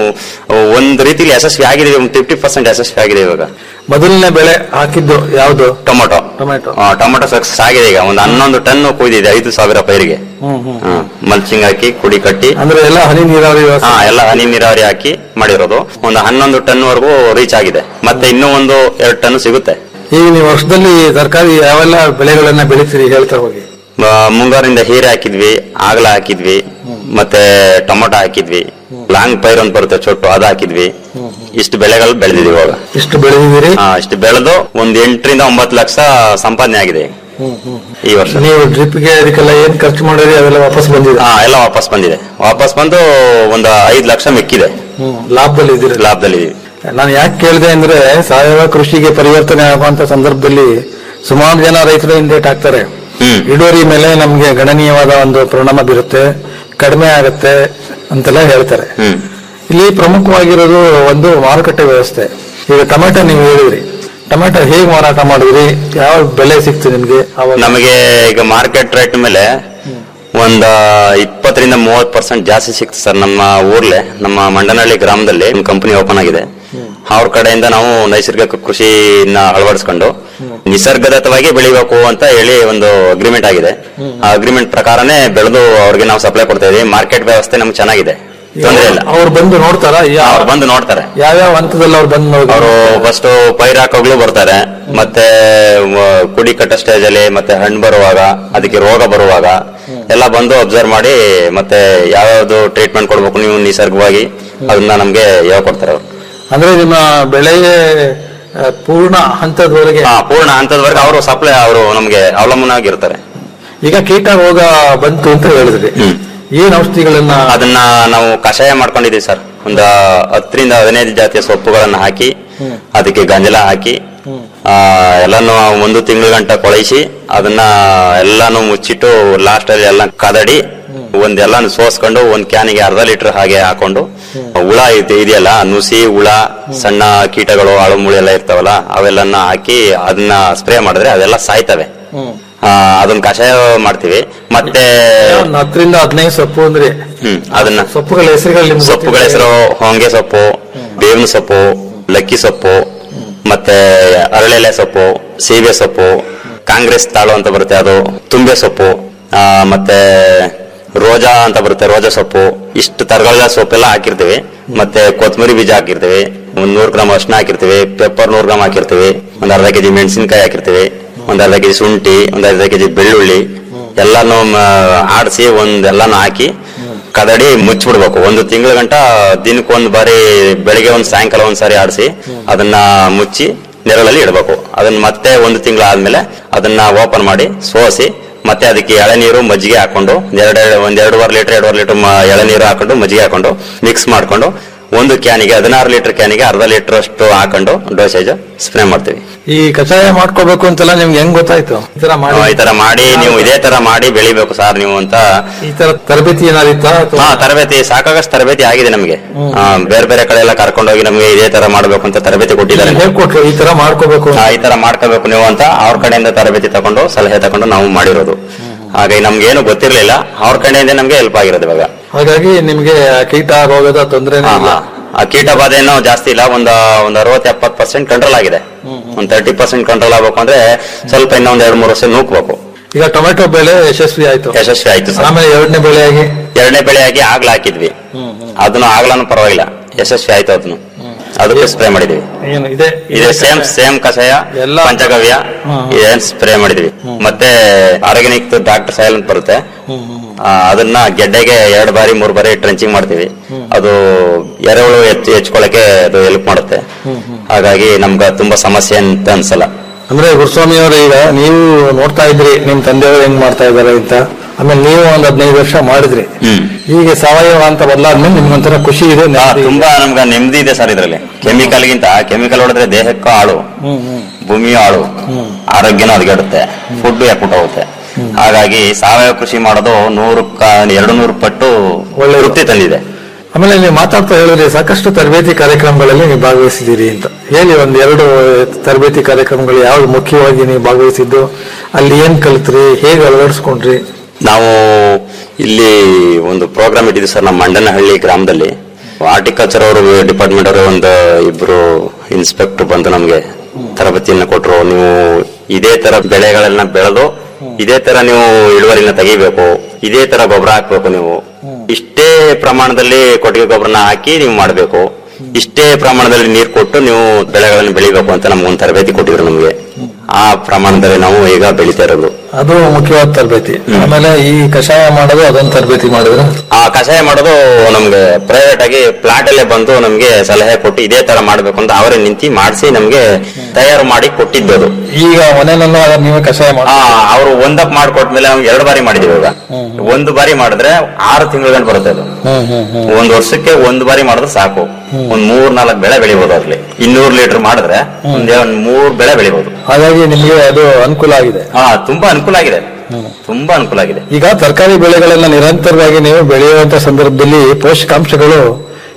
ಒಂದು ರೀತಿಲಿ ಯಶಸ್ವಿ ಆಗಿದೀವಿ ಒಂದು ಫಿಫ್ಟಿ ಪರ್ಸೆಂಟ್ ಯಶಸ್ವಿ ಆಗಿದೆ ಇವಾಗ ಮೊದಲನೇ ಬೆಳೆ ಹಾಕಿದ್ದು ಯಾವ್ದು ಟೊಮೊಟೊ ಟೊಮೆಟೊ ಆ, ಟೊಮೊಟೊ ಸಕ್ಸಸ್ ಆಗಿದೆ ಈಗ ಒಂದು ಹನ್ನೊಂದು ಟನ್ ಕೊಯ್ದಿದೆ ಐದು ಸಾವಿರ ಪೈರಿಗೆ ಮಲ್ಚಿಂಗ್ ಹಾಕಿ ಕುಡಿ ಕಟ್ಟಿ ಅಂದ್ರೆ ಎಲ್ಲ ಹನಿ ನೀರಾವರಿ ವ್ಯವಸ್ಥೆ ಹಾ ಎಲ್ಲ ಹನಿ ನೀರಾವರಿ ಹಾಕಿ ಮಾಡಿರೋದು ಒಂದು ಹನ್ನೊಂದು ಟನ್ ವರೆಗೂ ರೀಚ್ ಆಗಿದೆ ಮತ್ತೆ ಇನ್ನೂ ಒಂದು ಎರಡು ಟನ್ ಸಿಗುತ್ತೆ ಈಗ ನೀವು ವರ್ಷದಲ್ಲಿ ತರಕಾರಿ ಯಾವೆಲ್ಲ ಬೆಳೆಗಳನ್ನ ಬೆಳಿತೀರಿ ಹೇಳ್ತಾ ಹೋಗಿ ಆ, ಮುಂಗಾರಿಂದ ಹೀರೆ ಹಾಕಿದ್ವಿ ಆಗಲ ಹಾಕಿದ್ವಿ ಮತ್ತೆ ಟೊಮೊಟೊ ಹಾಕಿದ್ವಿ ಲಾಂಗ್ ಪೈರ್ ಅಂತ ಬರುತ್ತೆ ಚೊಟ್ಟು ಅದು ಹಾಕಿದ್ವಿ ಇಷ್ಟು ಬೆಳೆಗಳು ಬೆಳೆದಿದ್ವಿ ಇವಾಗ ಇಷ್ಟು ಬೆಳೆದಿದ್ದೀರಿ ಹಾ ಇಷ್ಟು ಬೆಳೆದು ಒಂದ್ ಎಂಟರಿಂದ ಒಂಬತ್ತು ಲಕ್ಷ ಸಂಪಾದನೆ ಆಗಿದೆ ಈ ವರ್ಷ ನೀವು ಡ್ರಿಪ್ಗೆ ಅದಕ್ಕೆಲ್ಲ ಏನ್ ಖರ್ಚು ಮಾಡಿರಿ ಅವೆಲ್ಲ ವಾಪಸ್ ಬಂದಿದೆ ಹಾ ಎಲ್ಲ ವಾಪಸ್ ಬಂದಿದೆ ವಾಪಸ್ ಬಂದು ಒಂದು ಐದು ಲಕ್ಷ ಮಿಕ್ಕಿದೆ ಲಾಭದಲ್ಲಿ ಇದ್ದೀರಿ ಲಾಭದಲ್ಲಿ ನಾನು ಯಾಕೆ ಕೇಳಿದೆ ಅಂದ್ರೆ ಸಾವಯವ ಕೃಷಿಗೆ ಪರಿವರ್ತನೆ ಆಗುವಂತ ಸಂದರ್ಭದಲ್ಲಿ ಸುಮಾರು ಜನ ರೈತರು ಹಿಂದೇಟ್ ಹಾಕ್ತಾರೆ ಹ್ಮ್ ಇಳುವರಿ ಮೇಲೆ ನಮ್ಗೆ ಗಣನೀಯವಾದ ಒಂದು ಪರಿಣಾಮ ಬೀರುತ್ತೆ ಕಡಿಮೆ ಆಗುತ್ತೆ ಅಂತೆಲ್ಲ ಹೇಳ್ತಾರೆ ಹ್ಮ್ ಇಲ್ಲಿ ಪ್ರಮುಖವಾಗಿರೋದು ಒಂದು ಮಾರುಕಟ್ಟೆ ವ್ಯವಸ್ಥೆ ಈಗ ಟೊಮೆಟೊ ನೀವು ಹೇಳಿದ್ರಿ ಟೊಮೆಟೊ ಹೇಗೆ ಮಾರಾಟ ಮಾಡಿದ್ರಿ ಯಾವ ಬೆಲೆ ಸಿಕ್ತು ನಿಮ್ಗೆ ಅವಾಗ ನಮಗೆ ಈಗ ಮಾರ್ಕೆಟ್ ರೇಟ್ ಮೇಲೆ ಒಂದ ಇಪ್ಪತ್ತರಿಂದ ಮೂವತ್ ಪರ್ಸೆಂಟ್ ಜಾಸ್ತಿ ಸಿಕ್ತು ಸರ್ ನಮ್ಮ ಊರ್ಲೆ ನಮ್ಮ ಮಂಡನಹಳ್ಳಿ ಗ್ರಾಮದಲ್ಲಿ ಒಂದು ಕಂಪನಿ ಓಪನ್ ಆಗಿದೆ ಅವ್ರ ಕಡೆಯಿಂದ ನಾವು ನೈಸರ್ಗಿಕ ಕೃಷಿನ ಅಳವಡಿಸ್ಕೊಂಡು ನಿಸರ್ಗದತ್ತವಾಗಿ ಬೆಳಿಬೇಕು ಅಂತ ಹೇಳಿ ಒಂದು ಅಗ್ರಿಮೆಂಟ್ ಆಗಿದೆ ಆ ಅಗ್ರಿಮೆಂಟ್ ಪ್ರಕಾರನೇ ಬೆಳೆದು ಅವ್ರಿಗೆ ನಾವು ಸಪ್ಲೈ ಕೊಡ್ತಾ ಇದೀವಿ ಮಾರ್ಕೆಟ್ ವ್ಯವಸ್ಥೆ ನಮ್ಗೆ ಚೆನ್ನಾಗಿದೆ ತೊಂದರೆ ಇಲ್ಲ ಅವ್ರು ಬಂದು ನೋಡ್ತಾರ ಅವ್ರು ಬಂದು ನೋಡ್ತಾರೆ ಯಾವ್ಯಾವ ಹಂತದಲ್ಲಿ ಅವ್ರು ಬಂದು ನೋಡಿ ಅವರು ಫಸ್ಟ್ ಪೈರ್ ಹಾಕೋಗ್ಲು ಬರ್ತಾರೆ ಮತ್ತೆ ವ- ಕುಡಿ ಕಟ್ಟ ಸ್ಟೇಜ್ ಅಲ್ಲಿ ಮತ್ತೆ ಹಣ್ಣು ಬರುವಾಗ ಅದಕ್ಕೆ ರೋಗ ಬರುವಾಗ ಎಲ್ಲ ಬಂದು ಅಬ್ಸರ್ವ್ ಮಾಡಿ ಮತ್ತೆ ಯಾವ್ಯಾವ್ದು ಟ್ರೀಟ್ಮೆಂಟ್ ಕೊಡ್ಬೇಕು ನೀವು ನಿಸರ್ಗವಾಗಿ ಅದನ್ನ ನಮ್ಗೆ ಹೇಳ್ಕೊಡ್ತಾರೆ ಅವ್ರು ಅಂದ್ರೆ ನಿಮ್ಮ ಬೆಳೆಗೆ ಆ, ಪೂರ್ಣ ಹಂತದವರೆಗೆ ಹಾ ಪೂರ್ಣ ಹಂತದವರೆಗೆ ಅವರು ಸಪ್ಲೈ ಅವರು ನಮ್ಗೆ ಅವಲಂಬನ ಆಗಿರ್ತಾರೆ ಈಗ ಕೀಟ ರೋಗ ಬಂತು ಅಂತ ಹೇಳಿದ್ರಿ ಏನ್ ಔಷಧಿಗಳನ್ನ ಅದನ್ನ ನಾವು ಕಷಾಯ ಮಾಡ್ಕೊಂಡಿದೀವಿ ಸರ್ ಒಂದು ಹತ್ತರಿಂದ ಹದಿನೈದು ಜಾತಿಯ ಸೊಪ್ಪುಗಳನ್ನ ಹಾಕಿ ಅದಕ್ಕೆ ಗಂಜಲ ಹಾಕಿ ಆ, ಎಲ್ಲಾನು ಒಂದು ತಿಂಗಳ ಗಂಟ ಕೊಳಯಿಸಿ ಅದನ್ನ ಎಲ್ಲಾನು ಮುಚ್ಚಿಟ್ಟು ಲಾಸ್ಟ್ ಅಲ್ಲಿ ಎಲ್ಲ ಕದಡಿ ಒಂದ್ ಎಲ್ಲಾನು ಸೋಸ್ಕೊಂಡು ಒಂದ್ ಕ್ಯಾನಿಗೆ ಅರ್ಧ ಲೀಟರ್ ಹಾಗೆ ಹಾಕೊಂಡು ಹುಳ ಇದೆ- ಇದೆಯಲ್ಲ ನುಸಿ ಹುಳ ಸಣ್ಣ ಕೀಟಗಳು ಅಳುಮುಳಿ ಎಲ್ಲ ಇರ್ತಾವಲ್ಲ ಅವೆಲ್ಲನ್ನ ಹಾಕಿ ಅದನ್ನ ಸ್ಪ್ರೇ ಮಾಡಿದ್ರೆ ಅದೆಲ್ಲ ಸಾಯ್ತವೆ ಆ, ಅದನ್ನ ಕಷಾಯ ಮಾಡ್ತೀವಿ ಮತ್ತೆ ಒಂದ್ ಹತ್ತರಿಂದ ಹದಿನೈದು ಸೊಪ್ಪು ಅಂದ್ರೆ ಹ್ಮ್ ಅದನ್ನ ಸೊಪ್ಪುಗಳ ಹೆಸರುಗಳು ನಿಮ್ಗೆ ಸೊಪ್ಪುಗಳ ಹೆಸರು ಹೊಂಗೆ ಸೊಪ್ಪು ಬೇವಿನ ಸೊಪ್ಪು ಲಕ್ಕಿ ಸೊಪ್ಪು ಮತ್ತೆ ಅರಳೆಲೆ ಸೊಪ್ಪು ಸೀಬೆ ಸೊಪ್ಪು ಕಾಂಗ್ರೆಸ್ ತಾಳು ಅಂತ ಬರುತ್ತೆ ಅದು ತುಂಬೆ ಸೊಪ್ಪು ಆ, ಮತ್ತೆ ರೋಜಾ ಅಂತ ಬರುತ್ತೆ ರೋಜಾ ಸೊಪ್ಪು ಇಷ್ಟು ತರಗಳ ಸೊಪ್ಪೆಲ್ಲ ಹಾಕಿರ್ತೀವಿ ಮತ್ತೆ ಕೊತ್ತಂಬರಿ ಬೀಜ ಹಾಕಿರ್ತೀವಿ ಒಂದ್ ನೂರು ಗ್ರಾಮ್ ಅರ್ಶಿನ ಹಾಕಿರ್ತೀವಿ ಪೆಪ್ಪರ್ ನೂರು ಗ್ರಾಮ್ ಹಾಕಿರ್ತೀವಿ ಒಂದ್ ಅರ್ಧ ಕೆಜಿ ಮೆಣಸಿನ್ಕಾಯಿ ಹಾಕಿರ್ತೀವಿ ಒಂದ್ ಅರ್ಧ ಕೆಜಿ ಶುಂಠಿ ಒಂದ್ ಅರ್ಧ ಕೆಜಿ ಬೆಳ್ಳುಳ್ಳಿ ಎಲ್ಲಾನು ಆಡಿಸಿ ಒಂದ್ ಎಲ್ಲಾನು ಹಾಕಿ ಕದಡಿ ಮುಚ್ಚಿಬಿಡ್ಬೇಕು ಒಂದು ತಿಂಗಳ ಗಂಟ ದಿನಕ್ಕೊಂದ್ ಬಾರಿ ಬೆಳಿಗ್ಗೆ ಒಂದ್ ಸಾಯಂಕಾಲ ಒಂದ್ ಸಾರಿ ಆಡಿಸಿ ಅದನ್ನ ಮುಚ್ಚಿ ನೆರಳಲ್ಲಿ ಇಡಬೇಕು ಅದನ್ನ ಮತ್ತೆ ಒಂದು ತಿಂಗಳ ಆದ್ಮೇಲೆ ಅದನ್ನ ಓಪನ್ ಮಾಡಿ ಸೋಸಿ ಮತ್ತೆ ಅದಕ್ಕೆ ಎಳೆನೀರು ಮಜ್ಜಿಗೆ ಹಾಕೊಂಡು ಎರಡು ಒಂದ್ ಎರಡೂವರೆ ಲೀಟರ್ ಎರಡೂವರೆ ಲೀಟರ್ ಎಳೆನೀರು ಹಾಕೊಂಡು ಮಜ್ಜಿಗೆ ಹಾಕೊಂಡು ಮಿಕ್ಸ್ ಮಾಡ್ಕೊಂಡು ಒಂದು ಕ್ಯಾನಿಗೆ ಹದಿನಾರು ಲೀಟರ್ ಕ್ಯಾನಿಗೆ ಅರ್ಧ ಲೀಟರ್ ಅಷ್ಟು ಹಾಕೊಂಡು ಡೋಸೇಜ್ ಸ್ಪ್ರೇ ಮಾಡ್ತೀವಿ ಈ ಕಷಾಯ ಮಾಡ್ಕೋಬೇಕು ಅಂತೆಲ್ಲ ನಿಮ್ಗೆ ಹೆಂಗ್ ಗೊತ್ತಾಯ್ತು ಈ ತರ ಮಾಡಿ ಈ ತರ ಮಾಡಿ ನೀವು ಇದೇ ತರ ಮಾಡಿ ಬೆಳಿಬೇಕು ಸರ್ ನೀವು ಅಂತ ಈ ತರ ತರಬೇತಿ ಏನಾದಿತ್ತಾ ಅಥವಾ ಹಾ ತರಬೇತಿ ಸಾಕಾಗಷ್ಟು ತರಬೇತಿ ಆಗಿದೆ ನಮಗೆ ಆ, ಬೇರೆ ಬೇರೆ ಕಡೆ ಎಲ್ಲ ಕರ್ಕೊಂಡೋಗಿ ನಮಗೆ ಇದೇ ತರ ಮಾಡಬೇಕು ಅಂತ ತರಬೇತಿ ಕೊಟ್ಟಿದ್ದಾರೆ ಹೇಳ್ಕೊಟ್ರು ಈ ತರ ಮಾಡ್ಕೋಬೇಕು ಆ, ಈ ತರ ಮಾಡ್ಕೋಬೇಕು ನೀವು ಅಂತ ಅವ್ರ ಕಡೆಯಿಂದ ತರಬೇತಿ ತಗೊಂಡು ಸಲಹೆ ತಗೊಂಡು ನಾವು ಮಾಡಿರೋದು ಹಾಗಾಗಿ ನಮ್ಗೇನು ಗೊತ್ತಿರ್ಲಿಲ್ಲ ಅವ್ರ ಕಡೆಯಿಂದ ನಮ್ಗೆ ಹೆಲ್ಪ್ ಆಗಿರೋದು ಇವಾಗ ಹಾಗಾಗಿ ನಿಮ್ಗೆ ಕೀಟ ರೋಗದ ತೊಂದರೆ ಹಾ, ಹಾ. ಆ ಕೀಟ ಬಾಧೆ ಏನೋ ಜಾಸ್ತಿ ಇಲ್ಲ ಒಂದ್ ಒಂದ್ ಅರವತ್ ಎಪ್ಪತ್ ಪರ್ಸೆಂಟ್ ಕಂಟ್ರೋಲ್ ಆಗಿದೆ ಒಂದ್ ತರ್ಟಿ ಪರ್ಸೆಂಟ್ ಕಂಟ್ರೋಲ್ ಆಗ್ಬೇಕು ಅಂದ್ರೆ ಸ್ವಲ್ಪ ಇನ್ನೂ ಒಂದ್ ಎರಡ್ ಮೂರು ವರ್ಷ ನೂಕ್ಬೇಕು ಈಗ ಟೊಮೆಟೊ ಬೆಳೆ ಯಶಸ್ವಿ ಆಯ್ತು ಯಶಸ್ವಿ ಆಯ್ತು ಸರ್ ಆಮೇಲೆ ಎರಡನೇ ಬೆಳೆಯಾಗಿ ಎರಡನೇ ಬೆಳೆಯಾಗಿ ಆಗ್ಲ ಹಾಕಿದ್ವಿ ಅದನ್ನು ಆಗ್ಲಾನು ಪರವಾಗಿಲ್ಲ ಯಶಸ್ವಿ ಆಯ್ತು ಅದನ್ನು ಅದಕ್ಕೆ ಸ್ಪ್ರೇ ಮಾಡಿದೀವಿ ಏನು ಇದೆ ಇದೆ ಸೇಮ್ ಸೇಮ್ ಕಷಾಯ ಎಲ್ಲ ಪಂಚಗವ್ಯ ಏನ್ ಸ್ಪ್ರೇ ಮಾಡಿದೀವಿ ಮತ್ತೆ ಆರ್ಗ್ಯಾನಿಕ್ ಡಾಕ್ಟರ್ ಸಾಯಿಲ್ ಅಂತ ಬರುತ್ತೆ ಆ, ಅದನ್ನ ಗೆಡ್ಡೆಗೆ ಎರಡು ಬಾರಿ ಮೂರು ಬಾರಿ ಟ್ರೆಂಚಿಂಗ್ ಮಾಡ್ತೀವಿ ಅದು ಎರೆಹುಳು ಹೆಚ್ಚು ಹೆಚ್ಕೊಳಕ್ಕೆ ಅದು ಹೆಲ್ಪ್ ಮಾಡುತ್ತೆ ಹಾಗಾಗಿ ನಮ್ಗೆ ತುಂಬಾ ಸಮಸ್ಯೆ ಅಂತ ಅನ್ಸಲ್ಲ ಅಂದ್ರೆ ಗುರುಸ್ವಾಮಿ ಅವರು ಈಗ ನೀವು ನೋಡ್ತಾ ಇದ್ರಿ ನಿಮ್ ತಂದೆಯವರು ಹೆಂಗ್ ಮಾಡ್ತಾ ಇದಾರೆ ಅಂತ ಆಮೇಲೆ ನೀವು ಒಂದ್ ಹದಿನೈದು ವರ್ಷ ಮಾಡಿದ್ರಿ ಈಗ ಸಾವಯವ ಅಂತ ಬದಲಾದ್ಮೇಲೆ ನಿಮ್ಗೊಂಥರ ಖುಷಿ ಇದೆ ಹಾ, ನೆಮ್ಮದಿ ಇದೆ. ತುಂಬಾ ನಮ್ಗೆ ನೆಮ್ಮದಿ ಇದೆ ಸರ್ ಇದ್ರಲ್ಲಿ ಕೆಮಿಕಲ್ ಗಿಂತ ಕೆಮಿಕಲ್ ಹೊಡೆದ್ರೆ ದೇಹಕ್ಕೂ ಹಾಳು ಭೂಮಿಯೂ ಹಾಳು ಆರೋಗ್ಯನೂ ಹದಗೆಡುತ್ತೆ ಫುಡ್ ಯಾಕುಟ್ ಹೋಗುತ್ತೆ ಹಾಗಾಗಿ ಸಾವಯವ ಕೃಷಿ ಮಾಡೋದು ನೂರು ಎರಡು ನೂರು ಪಟ್ಟು ಒಳ್ಳೆ ವೃತ್ತಿ ತಂದಿದೆ ಆಮೇಲೆ ನೀವು ಮಾತಾಡ್ತಾ ಹೇಳಿದ್ರಿ ಸಾಕಷ್ಟು ತರಬೇತಿ ಕಾರ್ಯಕ್ರಮಗಳಲ್ಲಿ ನೀವು ಭಾಗವಹಿಸಿದ್ದೀರಿ ಅಂತ ಹೇಳಿ ಒಂದ್ ಎರಡು ತರಬೇತಿ ಕಾರ್ಯಕ್ರಮಗಳು ಯಾವ್ದು ಮುಖ್ಯವಾಗಿ ನೀವು ಭಾಗವಹಿಸಿದ್ದು ಅಲ್ಲಿ ಏನ್ ಕಲಿತ್ರಿ ಹೇಗೆ ಅಳವಡಿಸ್ಕೊಂಡ್ರಿ ನಾವು ಇಲ್ಲಿ ಒಂದು ಪ್ರೋಗ್ರಾಮ್ ಇಟ್ಟಿದ್ವಿ ಸರ್ ನಮ್ಮ ಮಂಡನಹಳ್ಳಿ ಗ್ರಾಮದಲ್ಲಿ ಹಾರ್ಟಿಕಲ್ಚರ್ ಅವರು ಡಿಪಾರ್ಟ್ಮೆಂಟ್ ಅವರು ಒಂದು ಇಬ್ರು ಇನ್ಸ್ಪೆಕ್ಟರ್ ಬಂದು ನಮಗೆ ತರಬೇತಿಯನ್ನು ಕೊಟ್ಟರು ನೀವು ಇದೇ ತರ ಬೆಳೆಗಳನ್ನ ಬೆಳೆದು ಇದೇ ತರ ನೀವು ಇಳುವರಿನ ತೆಗಿಬೇಕು ಇದೇ ತರ ಗೊಬ್ಬರ ಹಾಕ್ಬೇಕು ನೀವು ಇಷ್ಟೇ ಪ್ರಮಾಣದಲ್ಲಿ ಕೊಟ್ಟಿಗೆ ಗೊಬ್ಬರನ ಹಾಕಿ ನೀವು ಮಾಡಬೇಕು ಇಷ್ಟೇ ಪ್ರಮಾಣದಲ್ಲಿ ನೀರು ಕೊಟ್ಟು ನೀವು ಬೆಳೆಗಳನ್ನು ಬೆಳಿಬೇಕು ಅಂತ ನಮ್ಗೊಂದು ತರಬೇತಿ ಕೊಟ್ಟಿದ್ರು ನಮಗೆ ಆ ಪ್ರಮಾಣದಲ್ಲಿ ನಾವು ಈಗ ಬೆಳಿತಾ ಇರೋದು ಅದು ಮುಖ್ಯವಾದ ತರಬೇತಿ ಆಮೇಲೆ ಈ ಕಷಾಯ ಮಾಡೋದು ಅದೊಂದು ತರಬೇತಿ ಮಾಡಿದ್ರೆ ಆ ಕಷಾಯ ಮಾಡೋದು ನಮ್ಗೆ ಪ್ರೈವೇಟ್ ಆಗಿ ಪ್ಲಾಟ್ ಅಲ್ಲೇ ಬಂದು ನಮ್ಗೆ ಸಲಹೆ ಕೊಟ್ಟು ಇದೇ ತರ ಮಾಡ್ಬೇಕು ಅಂತ ಅವರೇ ನಿಂತಿ ಮಾಡಿಸಿ ನಮ್ಗೆ ತಯಾರು ಮಾಡಿ ಕೊಟ್ಟಿದ್ದು ಅದು ಈಗ ಮನೆಯಲ್ಲೂ ಅದನ್ನ ನೀವೇ ಕಷಾಯ ಮಾಡಿ ಆ ಅವರು ಒಂದಪ್ ಮಾಡ್ಕೊಟ್ಮೇಲೆ ಅವ್ನಿಗೆ ಎರಡು ಬಾರಿ ಮಾಡಿದೀವಿ ಇವಾಗ ಒಂದು ಬಾರಿ ಮಾಡಿದ್ರೆ ಆರು ತಿಂಗಳ ಗಂಟೆ ಬರುತ್ತೆ ಅದು ಒಂದ್ ವರ್ಷಕ್ಕೆ ಒಂದು ಬಾರಿ ಮಾಡಿದ್ರೆ ಸಾಕು ಒಂದ್ ಮೂರ್ ನಾಲ್ಕು ಬೆಳೆ ಬೆಳಿಬಹುದು ಅದ್ರಲ್ಲಿ ಇನ್ನೂರು ಲೀಟರ್ ಮಾಡಿದ್ರೆ ಒಂದ್ ಒಂದ್ ಮೂರ್ ಬೆಳೆ ಬೆಳಿಬಹುದು ಹಾಗಾಗಿ ನಿಮ್ಗೆ ಅದು ಅನುಕೂಲ ಆಗಿದೆ ಹಾ ತುಂಬಾ ಅನುಕೂಲ ಆಗಿದೆ ತುಂಬಾ ಅನುಕೂಲ ಆಗಿದೆ ಈಗ ತರಕಾರಿ ಬೆಳೆಗಳನ್ನ ನಿರಂತರವಾಗಿ ನೀವು ಬೆಳೆಯುವಂತ ಸಂದರ್ಭದಲ್ಲಿ ಪೋಷಕಾಂಶಗಳು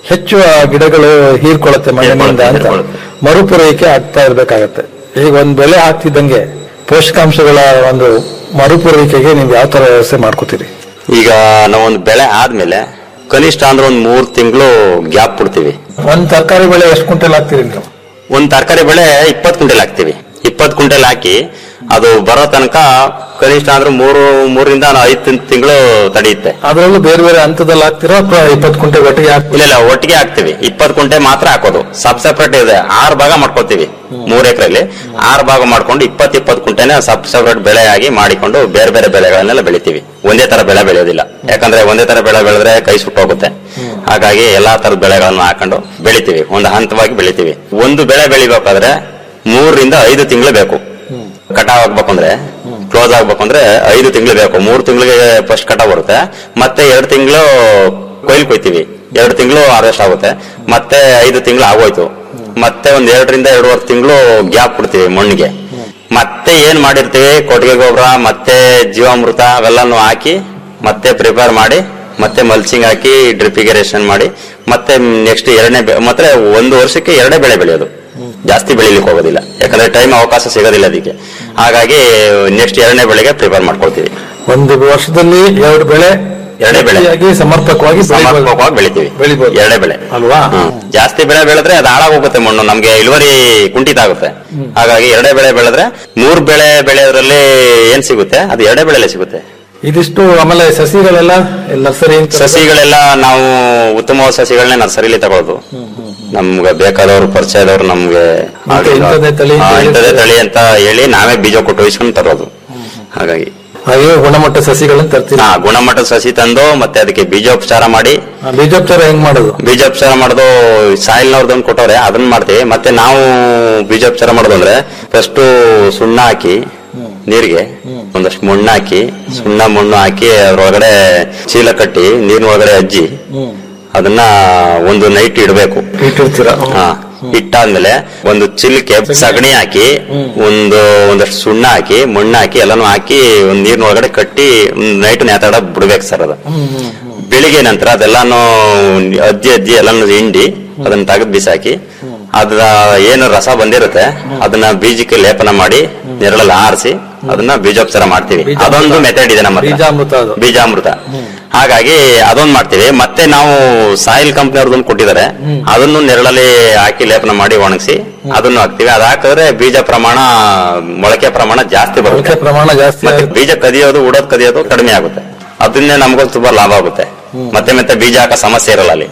ಹೆಚ್ಚು ಆ ಗಿಡಗಳು ಹೀರ್ಕೊಳ್ಳುತ್ತೆ ಮಣ್ಣಿನಿಂದ ಅಂತ ಹೀರ್ಕೊಳ್ಳುತ್ತೆ. ಮರುಪೂರೈಕೆ ಆಗ್ತಾ ಇರ್ಬೇಕಾಗತ್ತೆ ಈಗ ಒಂದ್ ಬೆಳೆ ಹಾಕ್ತಿದ್ದಂಗೆ ಪೋಷಕಾಂಶಗಳ ಒಂದು ಮರುಪೂರೈಕೆಗೆ ನೀವು ಯಾವ ತರ ವ್ಯವಸ್ಥೆ ಮಾಡ್ಕೋತೀರಿ ಈಗ ನಾವೊಂದು ಬೆಳೆ ಆದ್ಮೇಲೆ ಕನಿಷ್ಠ ಅಂದ್ರೆ ಒಂದ್ ಮೂರ್ ತಿಂಗಳು ಗ್ಯಾಪ್ ಕೊಡ್ತೀವಿ ಒಂದ್ ತರಕಾರಿ ಬೆಳೆ ಎಷ್ಟು ಕ್ವಿಂಟಲ್ ಹಾಕ್ತೀರಿ ನೀವು ಒಂದ್ ತರಕಾರಿ ಬೆಳೆ ಇಪ್ಪತ್ ಕ್ವಿಂಟಲ್ ಹಾಕ್ತಿವಿ ಇಪ್ಪತ್ ಕ್ವಿಂಟಲ್ ಹಾಕಿ ಅದು ಬರೋ ತನಕ ಕನಿಷ್ಠ ಅಂದ್ರೆ ಮೂರು ಮೂರಿಂದ ಐದು ತಿಂಗಳು ತಡೆಯುತ್ತೆ ಅದರಲ್ಲೂ ಬೇರೆ ಬೇರೆ ಹಂತದಲ್ಲಿ ಹಾಕ್ತೀರಾ ಅಥವಾ ಇಪ್ಪತ್ತು ಕ್ವಿಂಟಲ್ ಒಟ್ಟಿಗೆ ಹಾಕ್ತೀರಾ ಇಲ್ಲ ಇಲ್ಲ ಒಟ್ಟಿಗೆ ಹಾಕ್ತಿವಿ ಇಪ್ಪತ್ ಕುಂಟೆ ಮಾತ್ರ ಹಾಕೋದು ಸಬ್ ಸೆಪರೇಟ್ ಇದೆ ಆರು ಭಾಗ ಮಾಡ್ಕೊತೀವಿ ಮೂರ್ ಎಕರೆಲಿ ಆರು ಭಾಗ ಮಾಡ್ಕೊಂಡು ಇಪ್ಪತ್ ಇಪ್ಪತ್ ಕುಂಟೆನೆ ಸಬ್ ಸೆಪರೇಟ್ ಬೆಳೆ ಆಗಿ ಮಾಡಿಕೊಂಡು ಬೇರೆ ಬೇರೆ ಬೆಳೆಗಳನ್ನೆಲ್ಲ ಬೆಳಿತೀವಿ ಒಂದೇ ತರ ಬೆಳೆ ಬೆಳೆಯೋದಿಲ್ಲ ಯಾಕಂದ್ರೆ ಒಂದೇ ತರ ಬೆಳೆ ಬೆಳೆದ್ರೆ ಕೈ ಸುಟ್ಟೋಗುತ್ತೆ ಹಾಗಾಗಿ ಎಲ್ಲಾ ತರದ ಬೆಳೆಗಳನ್ನು ಹಾಕೊಂಡು ಬೆಳಿತೀವಿ ಒಂದು ಹಂತವಾಗಿ ಬೆಳಿತೀವಿ ಒಂದು ಬೆಳೆ ಬೆಳಿಬೇಕಾದ್ರೆ ಮೂರರಿಂದ ಐದು ತಿಂಗಳು ಬೇಕು ಕಟಾವ್ ಆಗ್ಬೇಕು ಅಂದ್ರೆ ಕ್ಲೋಸ್ ಆಗ್ಬೇಕು ಅಂದ್ರೆ ಐದು ತಿಂಗಳು ಬೇಕು ಮೂರು ತಿಂಗಳಿಗೆ ಫಸ್ಟ್ ಕಟಾವ್ ಬರುತ್ತೆ ಮತ್ತೆ ಎರಡು ತಿಂಗಳು ಕೊಯ್ಲು ಕೊಯ್ತೀವಿ ಎರಡು ತಿಂಗಳು ಹಾರ್ವೆಸ್ಟ್ ಆಗುತ್ತೆ ಮತ್ತೆ ಐದು ತಿಂಗಳು ಆಗೋಯ್ತು ಮತ್ತೆ ಒಂದ್ ಎರಡರಿಂದ ಎರಡೂವರೆ ತಿಂಗಳು ಗ್ಯಾಪ್ ಕೊಡ್ತೀವಿ ಮಣ್ಣಿಗೆ ಮತ್ತೆ ಏನ್ ಮಾಡಿರ್ತೀವಿ ಕೊಟ್ಟಿಗೆ ಗೊಬ್ಬರ ಮತ್ತೆ ಜೀವಾಮೃತ ಅವೆಲ್ಲಾನು ಹಾಕಿ ಮತ್ತೆ ಪ್ರಿಪೇರ್ ಮಾಡಿ ಮತ್ತೆ ಮಲ್ಚಿಂಗ್ ಹಾಕಿ ಡ್ರಿಪ್ ಇರಿಗೇಷನ್ ಮಾಡಿ ಮತ್ತೆ ನೆಕ್ಸ್ಟ್ ಎರಡನೇ ಬೆ- ಮತ್ತೆ ಒಂದು ವರ್ಷಕ್ಕೆ ಎರಡೇ ಬೆಳೆ ಬೆಳೆಯೋದು ಜಾಸ್ತಿ ಬೆಳಿಲಿಕ್ಕೆ ಹೋಗೋದಿಲ್ಲ ಯಾಕಂದ್ರೆ ಟೈಮ್ ಅವಕಾಶ ಸಿಗೋದಿಲ್ಲ ಅದಕ್ಕೆ ಹಾಗಾಗಿ ನೆಕ್ಸ್ಟ್ ಎರಡನೇ ಬೆಳೆಗೆ ಪ್ರಿಪೇರ್ ಮಾಡ್ಕೊಳ್ತೀವಿ ಒಂದು ವರ್ಷದಲ್ಲಿ ಎರಡು ಬೆಳೆ ಎರಡೇ ಬೆಳೆ. ಹೆಚ್ಚಾಗಿ ಸಮರ್ಪಕವಾಗಿ ಬೆಳಿಬೋದು. ಸಮರ್ಪಕವಾಗಿ ಬೆಳಿತೀವಿ ಬೆಳಿಬೋದು. ಎರಡೇ ಬೆಳೆ ಅಲ್ವಾ ಹ್ಮ್. ಜಾಸ್ತಿ ಬೆಳೆ ಬೆಳೆದ್ರೆ ಅದು ಹಾಳಾಗೋಗುತ್ತೆ ಮಣ್ಣು ನಮ್ಗೆ ಇಳುವರಿ ಕುಂಠಿತ ಆಗುತ್ತೆ ಹಾಗಾಗಿ ಎರಡೇ ಬೆಳೆ ಬೆಳೆದ್ರೆ ಮೂರ್ ಬೆಳೆ ಬೆಳೆಯೋದ್ರಲ್ಲಿ ಏನ್ ಸಿಗುತ್ತೆ ಅದು ಎರಡೇ ಬೆಳೆಲೆ ಸಿಗುತ್ತೆ ಇದಿಷ್ಟು ಆಮೇಲೆ ಸಸಿಗಳೆಲ್ಲ ನರ್ಸರಿ ಸಸಿಗಳೆಲ್ಲ ನಾವು ಉತ್ತಮವಾದ ಸಸಿಗಳನ್ನೇ ನರ್ಸರಿಲಿ ತಗೊಳ್ಳೋದು ನಮ್ಗೆ ಬೇಕಾದವ್ರು ಪರಿಚಯದವ್ರು ನಮ್ಗೆ ಮತ್ತೆ ಇಂಥದ್ದೇ ತಳಿ ಹಾ, ಇಂಥದ್ದೇ ತಳಿ ಅಂತ ಹೇಳಿ ನಾವೇ ಬೀಜ ಕೊಟ್ಟು ಇಸ್ಕೊಂಡು ತರೋದು ಹಾಗಾಗಿ ಹಾಗೆ ಗುಣಮಟ್ಟ ಸಸಿಗಳನ್ನ ತರ್ತೀವಿ ಹಾ ಗುಣಮಟ್ಟದ ಸಸಿ ತಂದು ಮತ್ತೆ ಅದಕ್ಕೆ ಬೀಜೋಪಚಾರ ಮಾಡಿ ಆ, ಬೀಜೋಪಚಾರ ಹೆಂಗ್ ಮಾಡೋದು ಬೀಜೋಪಚಾರ ಮಾಡೋದು ಸಾಯಿಲ್ನವ್ರದೊಂದು ಕೊಟ್ಟವ್ರೆ ಅದನ್ನ ಮಾಡ್ತೀವಿ ಮತ್ತೆ ನಾವು ಬೀಜೋಪಚಾರ ಮಾಡೋದು ಅಂದ್ರೆ ಫಸ್ಟ್ ಸುಣ್ಣ ಹಾಕಿ ನೀರಿಗೆ ಒಂದಷ್ಟು ಮಣ್ಣು ಹಾಕಿ ಸುಣ್ಣ ಮಣ್ಣು ಹಾಕಿ ಅದ್ರೊಳಗಡೆ ಚೀಲ ಕಟ್ಟಿ ನೀರಿನ ಒಳಗಡೆ ಅಜ್ಜಿ ಅದನ್ನ ಒಂದು ನೈಟ್ ಇಡಬೇಕು ಇಟ್ಟಿರ್ತೀರಾ ಹಾ ಇಟ್ಟಾದ್ಮೇಲೆ ಒಂದು ಚಿಲ್ಕೆ ಸಗಣಿ ಹಾಕಿ ಒಂದು ಒಂದಷ್ಟು ಸುಣ್ಣ ಹಾಕಿ ಮಣ್ಣು ಹಾಕಿ ಎಲ್ಲಾನು ಹಾಕಿ ಒಂದ್ ನೀರಿನ ಒಳಗಡೆ ಕಟ್ಟಿ ನೈಟ್ ನೇತಾಡ ಬಿಡ್ಬೇಕು ಸರ್ ಅದು ಬೆಳಿಗ್ಗೆ ನಂತರ ಅದೆಲ್ಲಾನು ಅಜ್ಜಿ ಅಜ್ಜಿ ಎಲ್ಲಾನು ಹಿಂಡಿ ಅದನ್ನ ತೆಗೆದು ಬಿಸಾಕಿ ಅದ್ರ ಏನು ರಸ ಬಂದಿರುತ್ತೆ ಅದನ್ನ ಬೀಜಕ್ಕೆ ಲೇಪನ ಮಾಡಿ ನೆರಳಲ್ಲಿ ಆರಿಸಿ ಅದನ್ನ ಬೀಜೋಪಚಾರ ಮಾಡ್ತೀವಿ ಅದೊಂದು ಮೆಥಡ್ ಇದೆ ನಮ್ಮ ಹತ್ರ. ಬೀಜಾಮೃತ ಅದು ಬೀಜಾಮೃತ ಹಾಗಾಗಿ ಅದೊಂದು ಮಾಡ್ತೀವಿ ಮತ್ತೆ ನಾವು ಸಾಯಿಲ್ ಕಂಪ್ನಿ ಅವ್ರದೊಂದು ಕೊಟ್ಟಿದ್ದಾರೆ ಅದನ್ನು ನೆರಳಲ್ಲಿ ಹಾಕಿ ಲೇಪನ ಮಾಡಿ ಒಣಗಿಸಿ ಅದನ್ನು ಹಾಕ್ತಿವಿ ಅದ್ ಹಾಕಿದ್ರೆ ಬೀಜ ಪ್ರಮಾಣ ಮೊಳಕೆ ಪ್ರಮಾಣ ಜಾಸ್ತಿ ಮೊಳಕೆ ಬರುತ್ತೆ ಪ್ರಮಾಣ ಜಾಸ್ತಿ ಮತ್ತೆ ಆಗುತ್ತೆ. ಬೀಜ ಕದಿಯೋದು ಉಡೋದು ಕದಿಯೋದು ಕಡಿಮೆ ಆಗುತ್ತೆ ಅದನ್ನೇ ನಮಗೊಂದು ತುಂಬಾ ಲಾಭ ಆಗುತ್ತೆ ಮತ್ತೆ ಮತ್ತೆ ಬೀಜ ಹಾಕೋ ಸಮಸ್ಯೆ ಇರಲ್ಲ ಅಲ್ಲಿ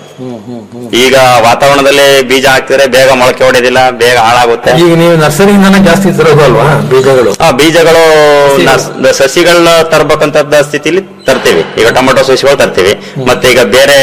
ಈಗ ವಾತಾವರಣದಲ್ಲಿ ಬೀಜ ಹಾಕ್ತಿದ್ರೆ ಬೇಗ ಮೊಳಕೆ ಹೊಡೆದಿಲ್ಲ ಬೇಗ ಹಾಳಾಗುತ್ತೆ ಈಗ ನೀವು ನರ್ಸರಿಯಿಂದನೇ ಜಾಸ್ತಿ ತರೋದು ಅಲ್ವಾ ಬೀಜಗಳು ಆ ಬೀಜಗಳು ನರ್ಸ್- ಸಸಿಗಳನ್ನ ತರ್ಬೇಕಂತ ಸ್ಥಿತಿಲಿ ತರ್ತೀವಿ ಈಗ ಟೊಮೆಟೊ ಸಸಿಗಳು ತರ್ತೀವಿ ಮತ್ತೆ ಈಗ ಬೇರೆ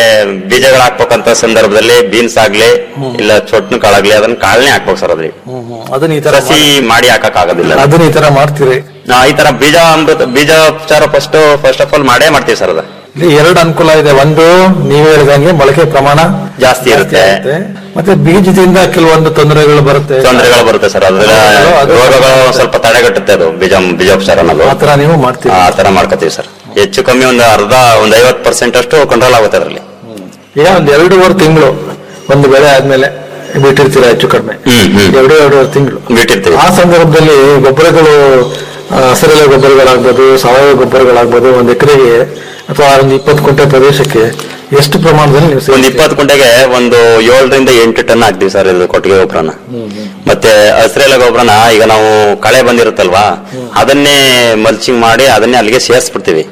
ಬೀಜಗಳು ಹಾಕ್ಬೇಕಂತ ಸಂದರ್ಭದಲ್ಲಿ ಬೀನ್ಸ್ ಆಗ್ಲಿ ಇಲ್ಲ ಚೊಟ್ನು ಕಾಳಾಗ್ಲಿ ಅದನ್ನ ಕಾಳನೆ ಹಾಕ್ಬೇಕು ಸರ್ ಅದ್ರಿಗೆ ಅದನ್ನ ಈ ತರ ಸಸಿ ಮಾಡಿ ಹಾಕಕ್ ಆಗೋದಿಲ್ಲ ಅದನ್ನ ಈ ತರ ಮಾಡ್ತೀರಿ ನಾ ಈ ತರ ಬೀಜ ಅಮೃತ ಬೀಜೋಪಚಾರ ಫಸ್ಟ್ ಫಸ್ಟ್ ಆಫ್ ಆಲ್ ಮಾಡೇ ಮಾಡ್ತೀವಿ ಸರ್ ಅದು ಇಲ್ಲಿ ಎರಡು ಅನುಕೂಲ ಇದೆ ಒಂದು ನೀವು ಹೇಳಿದಂಗೆ ಮೊಳಕೆ ಪ್ರಮಾಣ ಜಾಸ್ತಿ ಇರುತ್ತೆ ಮತ್ತೆ ಬೀಜದಿಂದ ಕೆಲವೊಂದು ತೊಂದರೆಗಳು ಬರುತ್ತೆ ತೊಂದರೆಗಳು ಬರುತ್ತೆ ಸರ್ ಅದೆಲ್ಲ ಅದು- ರೋಗಗಳು ಸ್ವಲ್ಪ ತಡೆಗಟ್ಟುತ್ತೆ ಅದು ಬೀಜ ಬೀಜೋಪಚಾರ ಅನ್ನೋದು ಆ ತರ ನೀವು ಮಾಡ್ತೀರಿ ಆ ತರ ಮಾಡ್ಕೋತೀವಿ ಸರ್ ಹೆಚ್ಚು ಕಮ್ಮಿ ಒಂದು ಅರ್ಧ ಒಂದ್ ಐವತ್ ಪರ್ಸೆಂಟ್ ಅಷ್ಟು ಕಂಟ್ರೋಲ್ ಆಗುತ್ತೆ ಅದರಲ್ಲಿ ಈಗ ಒಂದ್ ಎರಡೂವರೆ ತಿಂಗಳು ಒಂದು ಬೆಳೆ ಆದ್ಮೇಲೆ ಬಿಟ್ಟಿರ್ತೀರಾ ಹೆಚ್ಚು ಕಡಿಮೆ ಹ್ಮ್ ಹ್ಮ್ ಎರಡು ಎರಡೂವರೆ ತಿಂಗಳು ಬಿಟ್ಟಿರ್ತೀವಿ ಆ ಸಂದರ್ಭದಲ್ಲಿ ಗೊಬ್ಬರಗಳು ಆ, ಹಸಿರೆಲೆ ಗೊಬ್ಬರಗಳಾಗ್ಬೋದು ಸಾವಯವ ಗೊಬ್ಬರಗಳಾಗ್ಬೋದು ಒಂದ್ ಎಕರೆಗೆ ಅಥವಾ ಒಂದು ಇಪ್ಪತ್ತು ಕುಂಟೆ ಪ್ರದೇಶಕ್ಕೆ ಎಷ್ಟು ಪ್ರಮಾಣದಲ್ಲಿ ನೀವು ಒಂದ್ ಸೇರಿಸ್ತೀರಿ? ಇಪ್ಪತ್ತು ಕುಂಟೆಗೆ ಒಂದು ಏಳರಿಂದ ಎಂಟು ಟನ್ ಹಾಕ್ತಿವಿ ಸರ್ ಇದು ಕೊಟ್ಟಿಗೆ ಗೊಬ್ಬರನ ಮತ್ತೆ ಹಸಿರೆಲೆ ಗೊಬ್ಬರನ ಈಗ ನಾವು ಕಳೆ ಬಂದಿರುತ್ತಲ್ವಾ ಅದನ್ನೇ ಮಲ್ಚಿಂಗ್ ಮಾಡಿ ಅದನ್ನೇ ಅಲ್ಲಿಗೆ ಸೇರಿಸ್ಬಿಡ್ತೀವಿ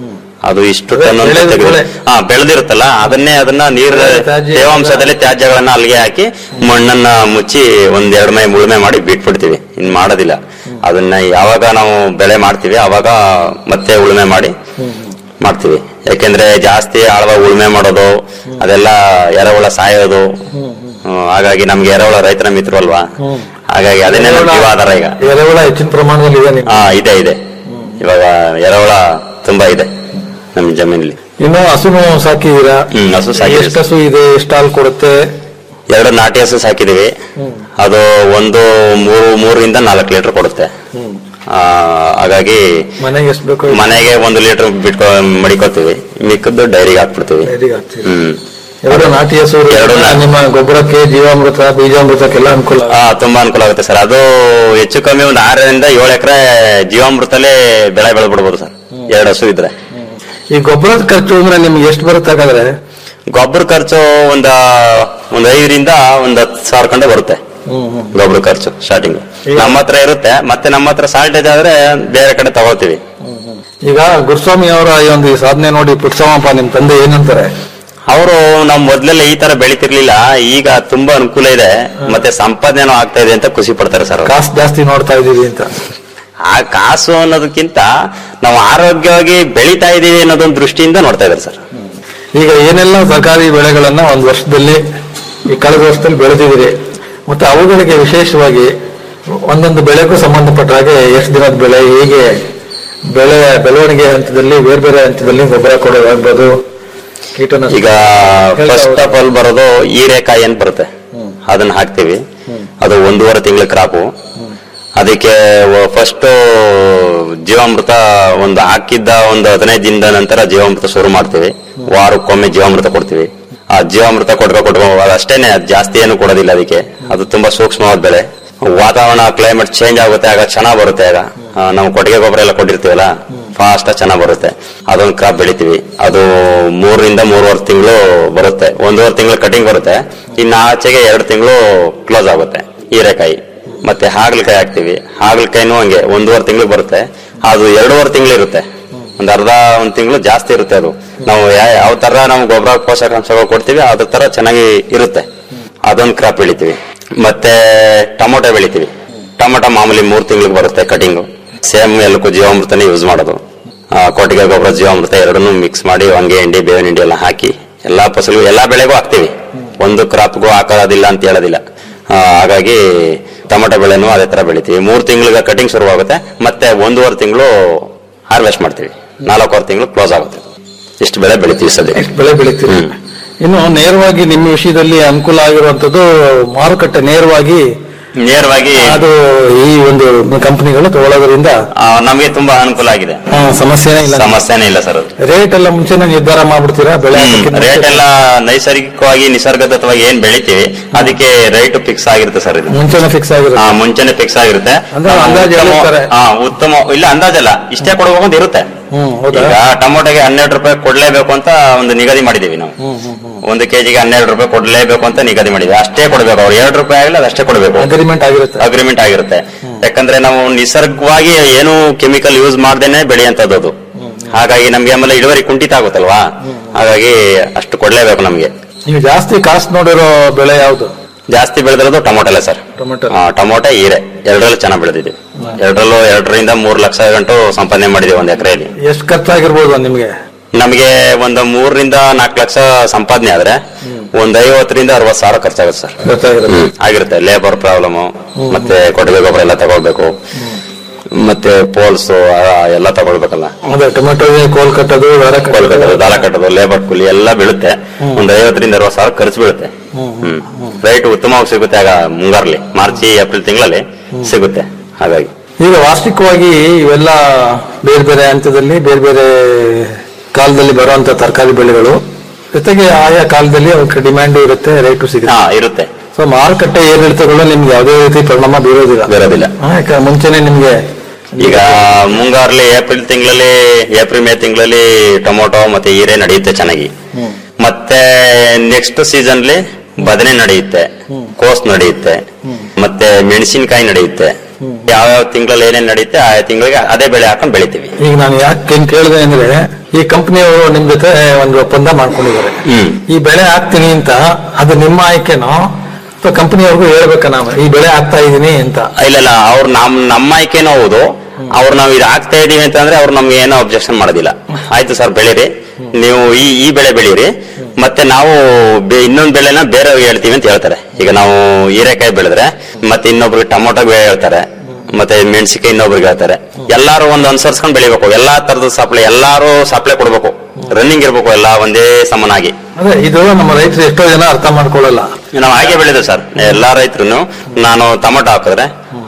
ಅದು ಇಷ್ಟು ಟನ್ ಅಂತ ಬೆಳೆದ ತೆಗೆದು- ಬೆಳೆ. ಹಾ ಬೆಳೆದಿರುತ್ತಲ್ಲ ಅದನ್ನೇ ಅದನ್ನ ನೀರ್ ತ್ಯಾಜ್ಯ ತೇವಾಂಶದಲ್ಲಿ ತ್ಯಾಜ್ಯಗಳನ್ನ ಅಲ್ಲಿಗೆ ಹಾಕಿ ಮಣ್ಣನ್ನ ಮುಚ್ಚಿ ಒಂದ್ ಎರಡು ಮೈ ಉಳುಮೆ ಮಾಡಿ ಬಿಟ್ಬಿಡ್ತೀವಿ ಇನ್ ಮಾಡೋದಿಲ್ಲ ಅದನ್ನ ಯಾವಾಗ ನಾವು ಬೆಳೆ ಮಾಡ್ತೀವಿ ಅವಾಗ ಮತ್ತೆ ಉಳುಮೆ ಮಾಡಿ ಮಾಡ್ತೀವಿ ಯಾಕೆಂದ್ರೆ ಜಾಸ್ತಿ ಆಳವಾಗಿ ಉಳುಮೆ ಮಾಡೋದು ಅದೆಲ್ಲ ಎರೆಹುಳ ಸಾಯೋದು ಹ್ಮ್, ಹಾಗಾಗಿ ನಮ್ಗೆ ಎರೆಹುಳ ರೈತರ ಮಿತ್ರ ಅಲ್ವಾ ಹಾಗಾಗಿ ಅದನ್ನೇ ನಮ್ ಜೀವಾಧಾರ ಈಗ ಎರೆಹುಳ ಹೆಚ್ಚಿನ ಪ್ರಮಾಣದಲ್ಲಿ ಇದೆ ನಿಮ್ಗೆ. ಹಾ ಇದೆ ಇದೆ ಇವಾಗ ಎರೆಹುಳ ತುಂಬಾ ಇದೆ ನಮ್ ಜಮೀನಲ್ಲಿ ಇನ್ನು ಹಸುನು ಸಾಕಿದೀರಾ ಹ್ಮ್ ಹಸು ಸಾಕಿದೆ ಎಷ್ಟು ಹಸು ಇದೆ ಎಷ್ಟು ಹಾಲು ಕೊಡುತ್ತೆ ಎರಡು ನಾಟಿ ಹಸು ಸಾಕಿದೀವಿ ಅದು ಒಂದು ಮೂರು ಮೂರರಿಂದ ನಾಲ್ಕು ಲೀಟರ್ ಕೊಡುತ್ತೆ ಆ, ಹಾಗಾಗಿ ಮನೆಗೆ ಎಷ್ಟು ಬೇಕು ಮನೆಗೆ ಒಂದು ಲೀಟರ್ ಬಿಟ್ಕೊ ಮಡಿಕೋತೀವಿ ಮಿಕ್ಕದ್ದು ಡೈರಿಗೆ ಹಾಕ್ಬಿಡ್ತೀವಿ ಡೈರಿಗೆ ಹಾಕ್ತೀರಿ. ಹ್ಮ್ ಎರಡು ನಾಟಿ ಹಸು ಎರಡು ನಾ- ನಿಮ್ಮ ಗೊಬ್ಬರಕ್ಕೆ ಜೀವಾಮೃತ ಬೀಜಾಮೃತಕ್ಕೆಲ್ಲ ಅನುಕೂಲ ಆ, ತುಂಬಾ ಅನುಕೂಲ ಆಗುತ್ತೆ ಸರ್ ಅದು ಹೆಚ್ಚು ಕಮ್ಮಿ ಒಂದು ಆರರಿಂದ ಏಳು ಎಕರೆ ಜೀವಾಮೃತಲೇ ಬೆಳೆ ಬೆಳೆದ್ಬಿಡ್ಬೋದು ಸರ್ ಎರಡು ಹಸು ಇದ್ರೆ ಈ ಗೊಬ್ಬರದ ಖರ್ಚು ಅಂದ್ರೆ ನಿಮ್ಗೆ ಎಷ್ಟು ಬರುತ್ತೆ ಹಾಗಾದ್ರೆ ಗೊಬ್ಬರ ಖರ್ಚು ಒಂದ ಒಂದ್ ಐದರಿಂದ ಒಂದ್ ಹತ್ತು ಸಾವಿರ ಕಂಡೆ ಬರುತ್ತೆ ಗೊಬ್ಬರ ಖರ್ಚು ಸ್ಟಾರ್ಟಿಂಗ್ ನಮ್ಮ ಹತ್ರ ಇರುತ್ತೆ ಮತ್ತೆ ನಮ್ಮ ಹತ್ರ ಸಾಲ್ಟೇಜ್ ಆದ್ರೆ ಬೇರೆ ಕಡೆ ತಗೋತೀವಿ ಈಗ ಗುರುಸ್ವಾಮಿ ಅವರ ಈ ಒಂದು ಈ ಸಾಧನೆ ನೋಡಿ ಪುಟ್ಸಮಪ್ಪ ನಿಮ್ ತಂದೆ ಏನಂತಾರೆ ಅವರು ನಾವು ಮೊದ್ಲೆಲ್ಲ ಈ ತರ ಬೆಳಿತಿರ್ಲಿಲ್ಲ ಈಗ ತುಂಬಾ ಅನುಕೂಲ ಇದೆ ಮತ್ತೆ ಸಂಪಾದನೆ ಆಗ್ತಾ ಇದೆ ಅಂತ ಖುಷಿ ಪಡ್ತಾರೆ ಸರ್ ಅವ್ರು. ಕಾಸು ಜಾಸ್ತಿ ನೋಡ್ತಾ ಇದೀವಿ ಅಂತ ಆ ಕಾಸು ಅನ್ನೋದಕ್ಕಿಂತ ನಾವು ಆರೋಗ್ಯವಾಗಿ ಬೆಳಿತಾ ಇದೀವಿ ಅನ್ನೋದೊಂದು ದೃಷ್ಟಿಯಿಂದ ನೋಡ್ತಾ ಇದ್ದಾರೆ ಸರ್ ಈಗ ಏನೆಲ್ಲ ತರಕಾರಿ ಬೆಳೆಗಳನ್ನ ಒಂದು ವರ್ಷದಲ್ಲಿ ಈ ಕಳೆದ ವರ್ಷದಲ್ಲಿ ಬೆಳೆದಿದ್ದೀರಿ ಮತ್ತೆ ಅವುಗಳಿಗೆ ವಿಶೇಷವಾಗಿ ಒಂದೊಂದು ಬೆಳೆಗೂ ಸಂಬಂಧಪಟ್ಟ ಹಾಗೆ ಎಷ್ಟು ದಿನದ ಬೆಳೆ ಹೇಗೆ ಬೆಳೆ ಬೆಳವಣಿಗೆ ಹಂತದಲ್ಲಿ ಬೇರೆ ಬೇರೆ ಹಂತದಲ್ಲಿ ಗೊಬ್ಬರ ಕೊಡೋದಾಗ್ಬೋದು ಕೀಟನಾಶಕ ಈಗ ಫಸ್ಟ್ ಆಫ್ ಆಲ್ ಬರೋದು ಹೀರೆಕಾಯಿ ಅಂತ ಬರುತ್ತೆ ಅದನ್ನ ಹಾಕ್ತಿವಿ ಅದು ಒಂದೂವರೆ ತಿಂಗಳ ಕ್ರಾಪು ಅದಕ್ಕೆ ಫಸ್ಟ್ ಜೀವಾಮೃತ ಒಂದು ಹಾಕಿದ್ದ ಒಂದು ಹದಿನೈದು ದಿನದ ನಂತರ ಜೀವಾಮೃತ ಶುರು ಮಾಡ್ತೀವಿ ವಾರಕ್ಕೊಮ್ಮೆ ಜೀವಾಮೃತ ಕೊಡ್ತೀವಿ ಆ ಜೀವಾಮೃತ ಕೊಟ್ಕೊ ಕೊಟ್ಕೊ ಅದು ಅಷ್ಟೇನೆ ಅದ್ ಜಾಸ್ತಿ ಏನು ಕೊಡೋದಿಲ್ಲ ಅದಕ್ಕೆ ಅದು ತುಂಬಾ ಸೂಕ್ಷ್ಮವಾದ ಬೆಳೆ ವಾತಾವರಣ ಕ್ಲೈಮೇಟ್ ಚೇಂಜ್ ಆಗುತ್ತೆ ಆಗ ಚೆನ್ನಾಗ್ ಬರುತ್ತೆ ಆಗ ಆ, ನಾವು ಕೊಟ್ಟಿಗೆ ಗೊಬ್ಬರ ಎಲ್ಲ ಕೊಟ್ಟಿರ್ತೀವಲ್ಲ ಫಾಸ್ಟ್ ಚೆನ್ನಾಗ್ ಬರುತ್ತೆ ಅದೊಂದು ಕ್ರಾಪ್ ಬೆಳಿತೀವಿ ಅದು ಮೂರರಿಂದ ಮೂರುವರೆ ತಿಂಗಳು ಬರುತ್ತೆ ಒಂದೂವರೆ ತಿಂಗಳು ಕಟಿಂಗ್ ಬರುತ್ತೆ ಇನ್ನು ಆಚೆಗೆ ಎರಡು ತಿಂಗಳು ಕ್ಲೋಸ್ ಆಗುತ್ತೆ ಹೀರೆಕಾಯಿ ಮತ್ತೆ ಹಾಗಲಕಾಯಿ ಹಾಕ್ತಿವಿ ಹಾಗಲಕಾಯಿನೂ ಹಂಗೆ ಒಂದೂವರೆ ತಿಂಗಳು ಬರುತ್ತೆ ಅದು ಎರಡೂವರೆ ತಿಂಗಳು ಇರುತ್ತೆ ಒಂದ್ ಅರ್ಧ ಒಂದ್ ತಿಂಗಳು ಜಾಸ್ತಿ ಇರುತ್ತೆ ಅದು ನಾವು ಯಾ- ಯಾವ ತರ ನಾವು ಗೊಬ್ಬರ ಪೋಷಕಾಂಶಗಳು ಕೊಡ್ತೀವಿ ಅದ್ರ ತರ ಚೆನ್ನಾಗಿ ಇರುತ್ತೆ ಅದೊಂದು ಕ್ರಾಪ್ ಬೆಳಿತೀವಿ ಮತ್ತೆ ಟೊಮೊಟೊ ಬೆಳಿತೀವಿ ಟೊಮೊಟೊ ಮಾಮೂಲಿ ಮೂರ್ ತಿಂಗಳಿಗೆ ಬರುತ್ತೆ ಕಟಿಂಗು ಸೇಮ್ ಎಲ್ಲಕ್ಕೂ ಜೀವಾಮೃತನೇ ಯೂಸ್ ಮಾಡೋದು ಆ, ಕೊಟ್ಟಿಗೆ ಗೊಬ್ಬರ ಜೀವಾಮೃತ ಎರಡನ್ನೂ ಮಿಕ್ಸ್ ಮಾಡಿ ಹೊಂಗೆ ಹಿಂಡಿ ಬೇವಿನ ಹಿಂಡಿ ಎಲ್ಲ ಹಾಕಿ ಎಲ್ಲಾ ಫಸಲು ಎಲ್ಲಾ ಬೆಳೆಗೂ ಹಾಕ್ತಿವಿ ಒಂದು ಕ್ರಾಪ್ಗೂ ಹಾಕೋದಿಲ್ಲ ಅಂತ ಹೇಳೋದಿಲ್ಲ ಆ, ಹಾಗಾಗಿ ಟೊಮೊಟೊ ಬೆಳೆನೂ ಅದೇ ತರ ಬೆಳಿತೀವಿ ಮೂರ್ ತಿಂಗಳಿಗೆ ಕಟಿಂಗ್ ಶುರುವಾಗುತ್ತೆ ಮತ್ತೆ ಒಂದೂವರೆ ತಿಂಗಳು ಹಾರ್ವೆಸ್ಟ್ ಮಾಡ್ತೀವಿ ನಾಲ್ಕೂವರೆ ತಿಂಗಳು ಕ್ಲೋಸ್ ಆಗುತ್ತೆ ಇಷ್ಟು ಬೆಳೆ ಬೆಳಿತೀವಿ ಸದ್ಯ ಬೆಳೆ ಬೆಳಿತೀರಿ ಇನ್ನು ನೇರವಾಗಿ ನಿಮ್ಮ ವಿಷಯದಲ್ಲಿ ಅನುಕೂಲ ಆಗಿರುವಂತದ್ದು ಮಾರುಕಟ್ಟೆ ನೇರವಾಗಿ ನೇರವಾಗಿ ಅದು ಈ ಒಂದು ಕಂಪನಿಗಳು ತಗೊಳ್ಳೋದ್ರಿಂದ ಆ, ನಮ್ಗೆ ತುಂಬಾ ಅನುಕೂಲ ಆಗಿದೆ ಆ, ಸಮಸ್ಯೆನೇ ಇಲ್ಲ ಸಮಸ್ಯೆನೇ ಇಲ್ಲ ಸರ್ ಅದು ರೇಟ್ ಎಲ್ಲ ಮುಂಚೆನೆ ನಿರ್ಧಾರ ಮಾಡ್ಬಿಡ್ತೀರಾ ಬೆಳೆ ಹಾಕಕ್ಕಿಂತ ಮುಂಚೆ? ರೇಟ್ ಎಲ್ಲ ನೈಸರ್ಗಿಕವಾಗಿ ನಿಸರ್ಗದತ್ತವಾಗಿ ಏನ್ ಬೆಳಿತೀವಿ ಅದಕ್ಕೆ ರೇಟ್ ಫಿಕ್ಸ್ ಆಗಿರುತ್ತೆ ಸರ್ ಇದು ಮುಂಚೆನೆ ಫಿಕ್ಸ್ ಆಗಿರುತ್ತೆ ಆ, ಮುಂಚೆನೆ ಫಿಕ್ಸ್ ಆಗಿರುತ್ತೆ ಅಂದ್ರೆ ಆ, ಅಂದಾಜು ಉತ್ತಮ- ಹೇಳಿರ್ತಾರೆ. ಆ, ಉತ್ತಮ ಇಲ್ಲ ಅಂದಾಜಲ್ಲ ಇಷ್ಟೇ ಕೊಡ್ಬೇಕು ಅಂತ ಇರುತ್ತೆ ಹ್ಮ್ ಹೌದಾ ಈಗ ಟೊಮೊಟೊಗೆ ಹನ್ನೆರಡು ರೂಪಾಯಿ ಕೊಡ್ಲೇಬೇಕು ಅಂತ ಒಂದು ನಿಗದಿ ಮಾಡಿದೀವಿ ನಾವು ಒಂದು ಕೆಜಿಗೆ ಹನ್ನೆರಡು ರೂಪಾಯಿ ಕೊಡ್ಲೇಬೇಕು ಅಂತ ನಿಗದಿ ಮಾಡಿದ್ವಿ ಅಷ್ಟೇ ಕೊಡ್ಬೇಕು ಅವ್ರು ಎರಡು ರೂಪಾಯಿ ಆಗಿಲ್ಲ ಅದಷ್ಟೇ ಕೊಡ್ಬೇಕು ಅಗ್ರಿಮೆಂಟ್ ಆಗಿರುತ್ತೆ ಅಗ್ರಿಮೆಂಟ್ ಆಗಿರುತ್ತೆ ಯಾಕಂದ್ರೆ ನಾವು ನಿಸರ್ಗವಾಗಿ ಏನು ಕೆಮಿಕಲ್ ಯೂಸ್ ಮಾಡ್ದೇನೆ ಬೆಳೆಯಂತದ್ದು ಅದು ಹಾಗಾಗಿ ನಮ್ಗೆ ಆಮೇಲೆ ಇಳುವರಿ ಕುಂಠಿತ ಆಗುತ್ತಲ್ವಾ ಹಾಗಾಗಿ ಅಷ್ಟು ಕೊಡ್ಲೇಬೇಕು ನಮ್ಗೆ ನೀವು ಜಾಸ್ತಿ ಕಾಸು ನೋಡಿರೋ ಬೆಳೆ ಯಾವುದು ಜಾಸ್ತಿ ಬೆಳೆದಿರೋದು ಟೊಮೊಟೊಲೆ ಸರ್ ಟೊಮೆಟೊ ಆ, ಟೊಮೊಟೊ ಹೀರೆ ಎರಡರಲ್ಲೂ ಚೆನ್ನಾಗಿ ಬೆಳೆದಿದ್ದೀವಿ ಎರಡರಲ್ಲೂ ಎರಡರಿಂದ ಮೂರು ಲಕ್ಷ ಗಂಟು ಸಂಪಾದನೆ ಮಾಡಿದೀವಿ ಒಂದು ಎಕರೆಯಲ್ಲಿ ಎಷ್ಟು ಖರ್ಚಾಗಿರ್ಬೋದು ನಿಮ್ಗೆ ನಮಗೆ ಒಂದು ಮೂರರಿಂದ ನಾಲ್ಕು ಲಕ್ಷ ಸಂಪಾದನೆ ಆದ್ರೆ ಒಂದ್ ಐವತ್ತರಿಂದ ಅರವತ್ತು ಸಾವಿರ ಖರ್ಚಾಗುತ್ತೆ ಸರ್ ಖರ್ಚಾಗಿರುತ್ತೆ ಹ್ಮ್, ಆಗಿರುತ್ತೆ ಲೇಬರ್ ಪ್ರಾಬ್ಲಮ್ ಮತ್ತೆ ಕೊಟ್ಟಿಗೆ ಗೊಬ್ಬರ ಎಲ್ಲ ತಗೊಳ್ಬೇಕು ಮತ್ತೆ ಪೋಲ್ಸ್ ಎಲ್ಲ ತಗೊಳ್ಬೇಕಲ್ಲ ಅದೇ ಟೊಮೆಟೊಗೆ ಕೋಲ್ ಕಟ್ಟೋದು ದಾರ ಕೋಲ್ ಕಟ್ಟೋದು ಕಟ್ಟೋದು ದಾಲ ಕಟ್ಟೋದು ಲೇಬರ್ ಕೂಲಿ ಎಲ್ಲ ಬೀಳುತ್ತೆ ಒಂದ್ ಐವತ್ತರಿಂದ ಅರವತ್ತು ಸಾವಿರ ಖರ್ಚು ಬೀಳುತ್ತೆ ಹ್ಮ್ ರೈಟ್ ಉತ್ತಮವಾಗಿ ಸಿಗುತ್ತೆ ಆಗ ಮುಂಗಾರಲ್ಲಿ ಮಾರ್ಚ್ ಏಪ್ರಿಲ್ ತಿಂಗಳಲ್ಲಿ ಸಿಗುತ್ತೆ ಹಾಗಾಗಿ ಈಗ ವಾರ್ಷಿಕವಾಗಿ ಇವೆಲ್ಲ ಬೇರೆ ಬೇರೆ ಹಂತದಲ್ಲಿ ಬೇರೆ ಬೇರೆ ಕಾಲದಲ್ಲಿ ಬರುವಂತ ತರಕಾರಿ ಬೆಳೆಗಳು ಜೊತೆಗೆ ಆಯಾ ಕಾಲದಲ್ಲಿ ಅವಕ್ಕೆ ಡಿಮ್ಯಾಂಡ್ ಇರುತ್ತೆ ರೇಟು ಸಿಗುತ್ತೆ ಹಾ ಇರುತ್ತೆ ಸೊ ಮಾರುಕಟ್ಟೆ ಏರಿಳಿತಗಳು ನಿಮ್ಗೆ ಯಾವುದೇ ರೀತಿ ಪರಿಣಾಮ ಬೀರೋದಿಲ್ಲ ಬರೋದಿಲ್ಲ ಹಾ, ಯಾಕೆ ಮುಂಚೆನೆ ನಿಮ್ಗೆ ಈಗ ಮುಂಗಾರಲ್ಲಿ ಏಪ್ರಿಲ್ ತಿಂಗಳಲ್ಲಿ ಏಪ್ರಿಲ್ ಮೇ ತಿಂಗಳಲ್ಲಿ ಟೊಮೊಟೊ ಮತ್ತೆ ಹೀರೆ ನಡೆಯುತ್ತೆ ಚೆನ್ನಾಗಿ ಮತ್ತೆ ನೆಕ್ಸ್ಟ್ ಸೀಸನ್ಲಿ ಬದನೆ ನಡೆಯುತ್ತೆ ಕೋಸ್ ನಡೆಯುತ್ತೆ ಮತ್ತೆ ಮೆಣಸಿನಕಾಯಿ ನಡೆಯುತ್ತೆ ಯಾವ್ಯಾವ ತಿಂಗಳಲ್ಲಿ ಏನೇನ್ ನಡೆಯುತ್ತೆ ಆ ತಿಂಗಳಿಗೆ ಅದೇ ಬೆಳೆ ಹಾಕೊಂಡು ಬೆಳಿತೀವಿ ಈಗ ನಾನು ಯಾಕೆ ಏನ್ ಕೇಳಿದೆ ಅಂದ್ರೆ ಈ ಕಂಪನಿಯವರು ನಿಮ್ ಜೊತೆ ಒಂದು ಒಪ್ಪಂದ ಮಾಡ್ಕೊಂಡಿದ್ದಾರೆ ಹ್ಮ್ ಈ ಬೆಳೆ ಹಾಕ್ತೀನಿ ಅಂತ ಅದು ನಿಮ್ಮ ಆಯ್ಕೆನೋ ಅಥವಾ ಕಂಪನಿಯವ್ರಿಗೂ ಹೇಳ್ಬೇಕಾ ನಾವು ಈ ಬೆಳೆ ಹಾಕ್ತಾ ಇದೀನಿ ಅಂತ ಇಲ್ಲ ಇಲ್ಲ ಅವ್ರು ನಮ್ ನಮ್ಮ ಆಯ್ಕೆನೂ ಹೌದು ಅವ್ರು ನಾವ್ ಇದು ಆಗ್ತಾ ಇದೀವಿ ಅಂತಂದ್ರೆ ಅವ್ರು ನಮ್ಗೆ ಏನೋ ಅಬ್ಜೆಕ್ಷನ್ ಮಾಡೋದಿಲ್ಲ ಆಯ್ತು ಸರ್ ಬೆಳೀರಿ ನೀವು ಈ ಈ ಬೆಳೆ ಬೆಳೀರಿ ಮತ್ತೆ ನಾವು ಬೆ- ಇನ್ನೊಂದ್ ಬೆಳೆನ ಬೇರೆಯವ್ರಿಗೆ ಹೇಳ್ತೀವಿ ಅಂತ ಹೇಳ್ತಾರೆ ಈಗ ನಾವು ಹೀರೆಕಾಯಿ ಬೆಳೆದ್ರೆ ಮತ್ತೆ ಇನ್ನೊಬ್ರಿಗೆ ಟೊಮೊಟೊ ಬೆಳೆ ಹೇಳ್ತಾರೆ ಮತ್ತೆ ಮೆಣಸಿಕಾಯಿ ಇನ್ನೊಬ್ರಿಗೆ ಹೇಳ್ತಾರೆ ಎಲ್ಲಾರು ಒಂದ್ ಅನುಸರಿಸ್ಕೊಂಡು ಬೆಳಿಬೇಕು ಎಲ್ಲಾ ತರದ ಸಪ್ಲೈ ಎಲ್ಲಾರು ಸಪ್ಲೈ ಕೊಡ್ಬೇಕು ರನ್ನಿಂಗ್ ಇರ್ಬೇಕು ಎಲ್ಲ ಒಂದೇ ಸಮನಾಗಿ ಅದೇ ಇದು ನಮ್ಮ ರೈತರು ಎಷ್ಟೋ ಜನ ಅರ್ಥ ಮಾಡ್ಕೊಳ್ಳಲ್ಲ ನಾವು ಹಾಗೆ ಬೆಳೆದು ಸರ್ ಎಲ್ಲಾ ರೈತರು ನಾನು ಟೊಮೊಟೊ ಹಾಕಿದ್ರೆ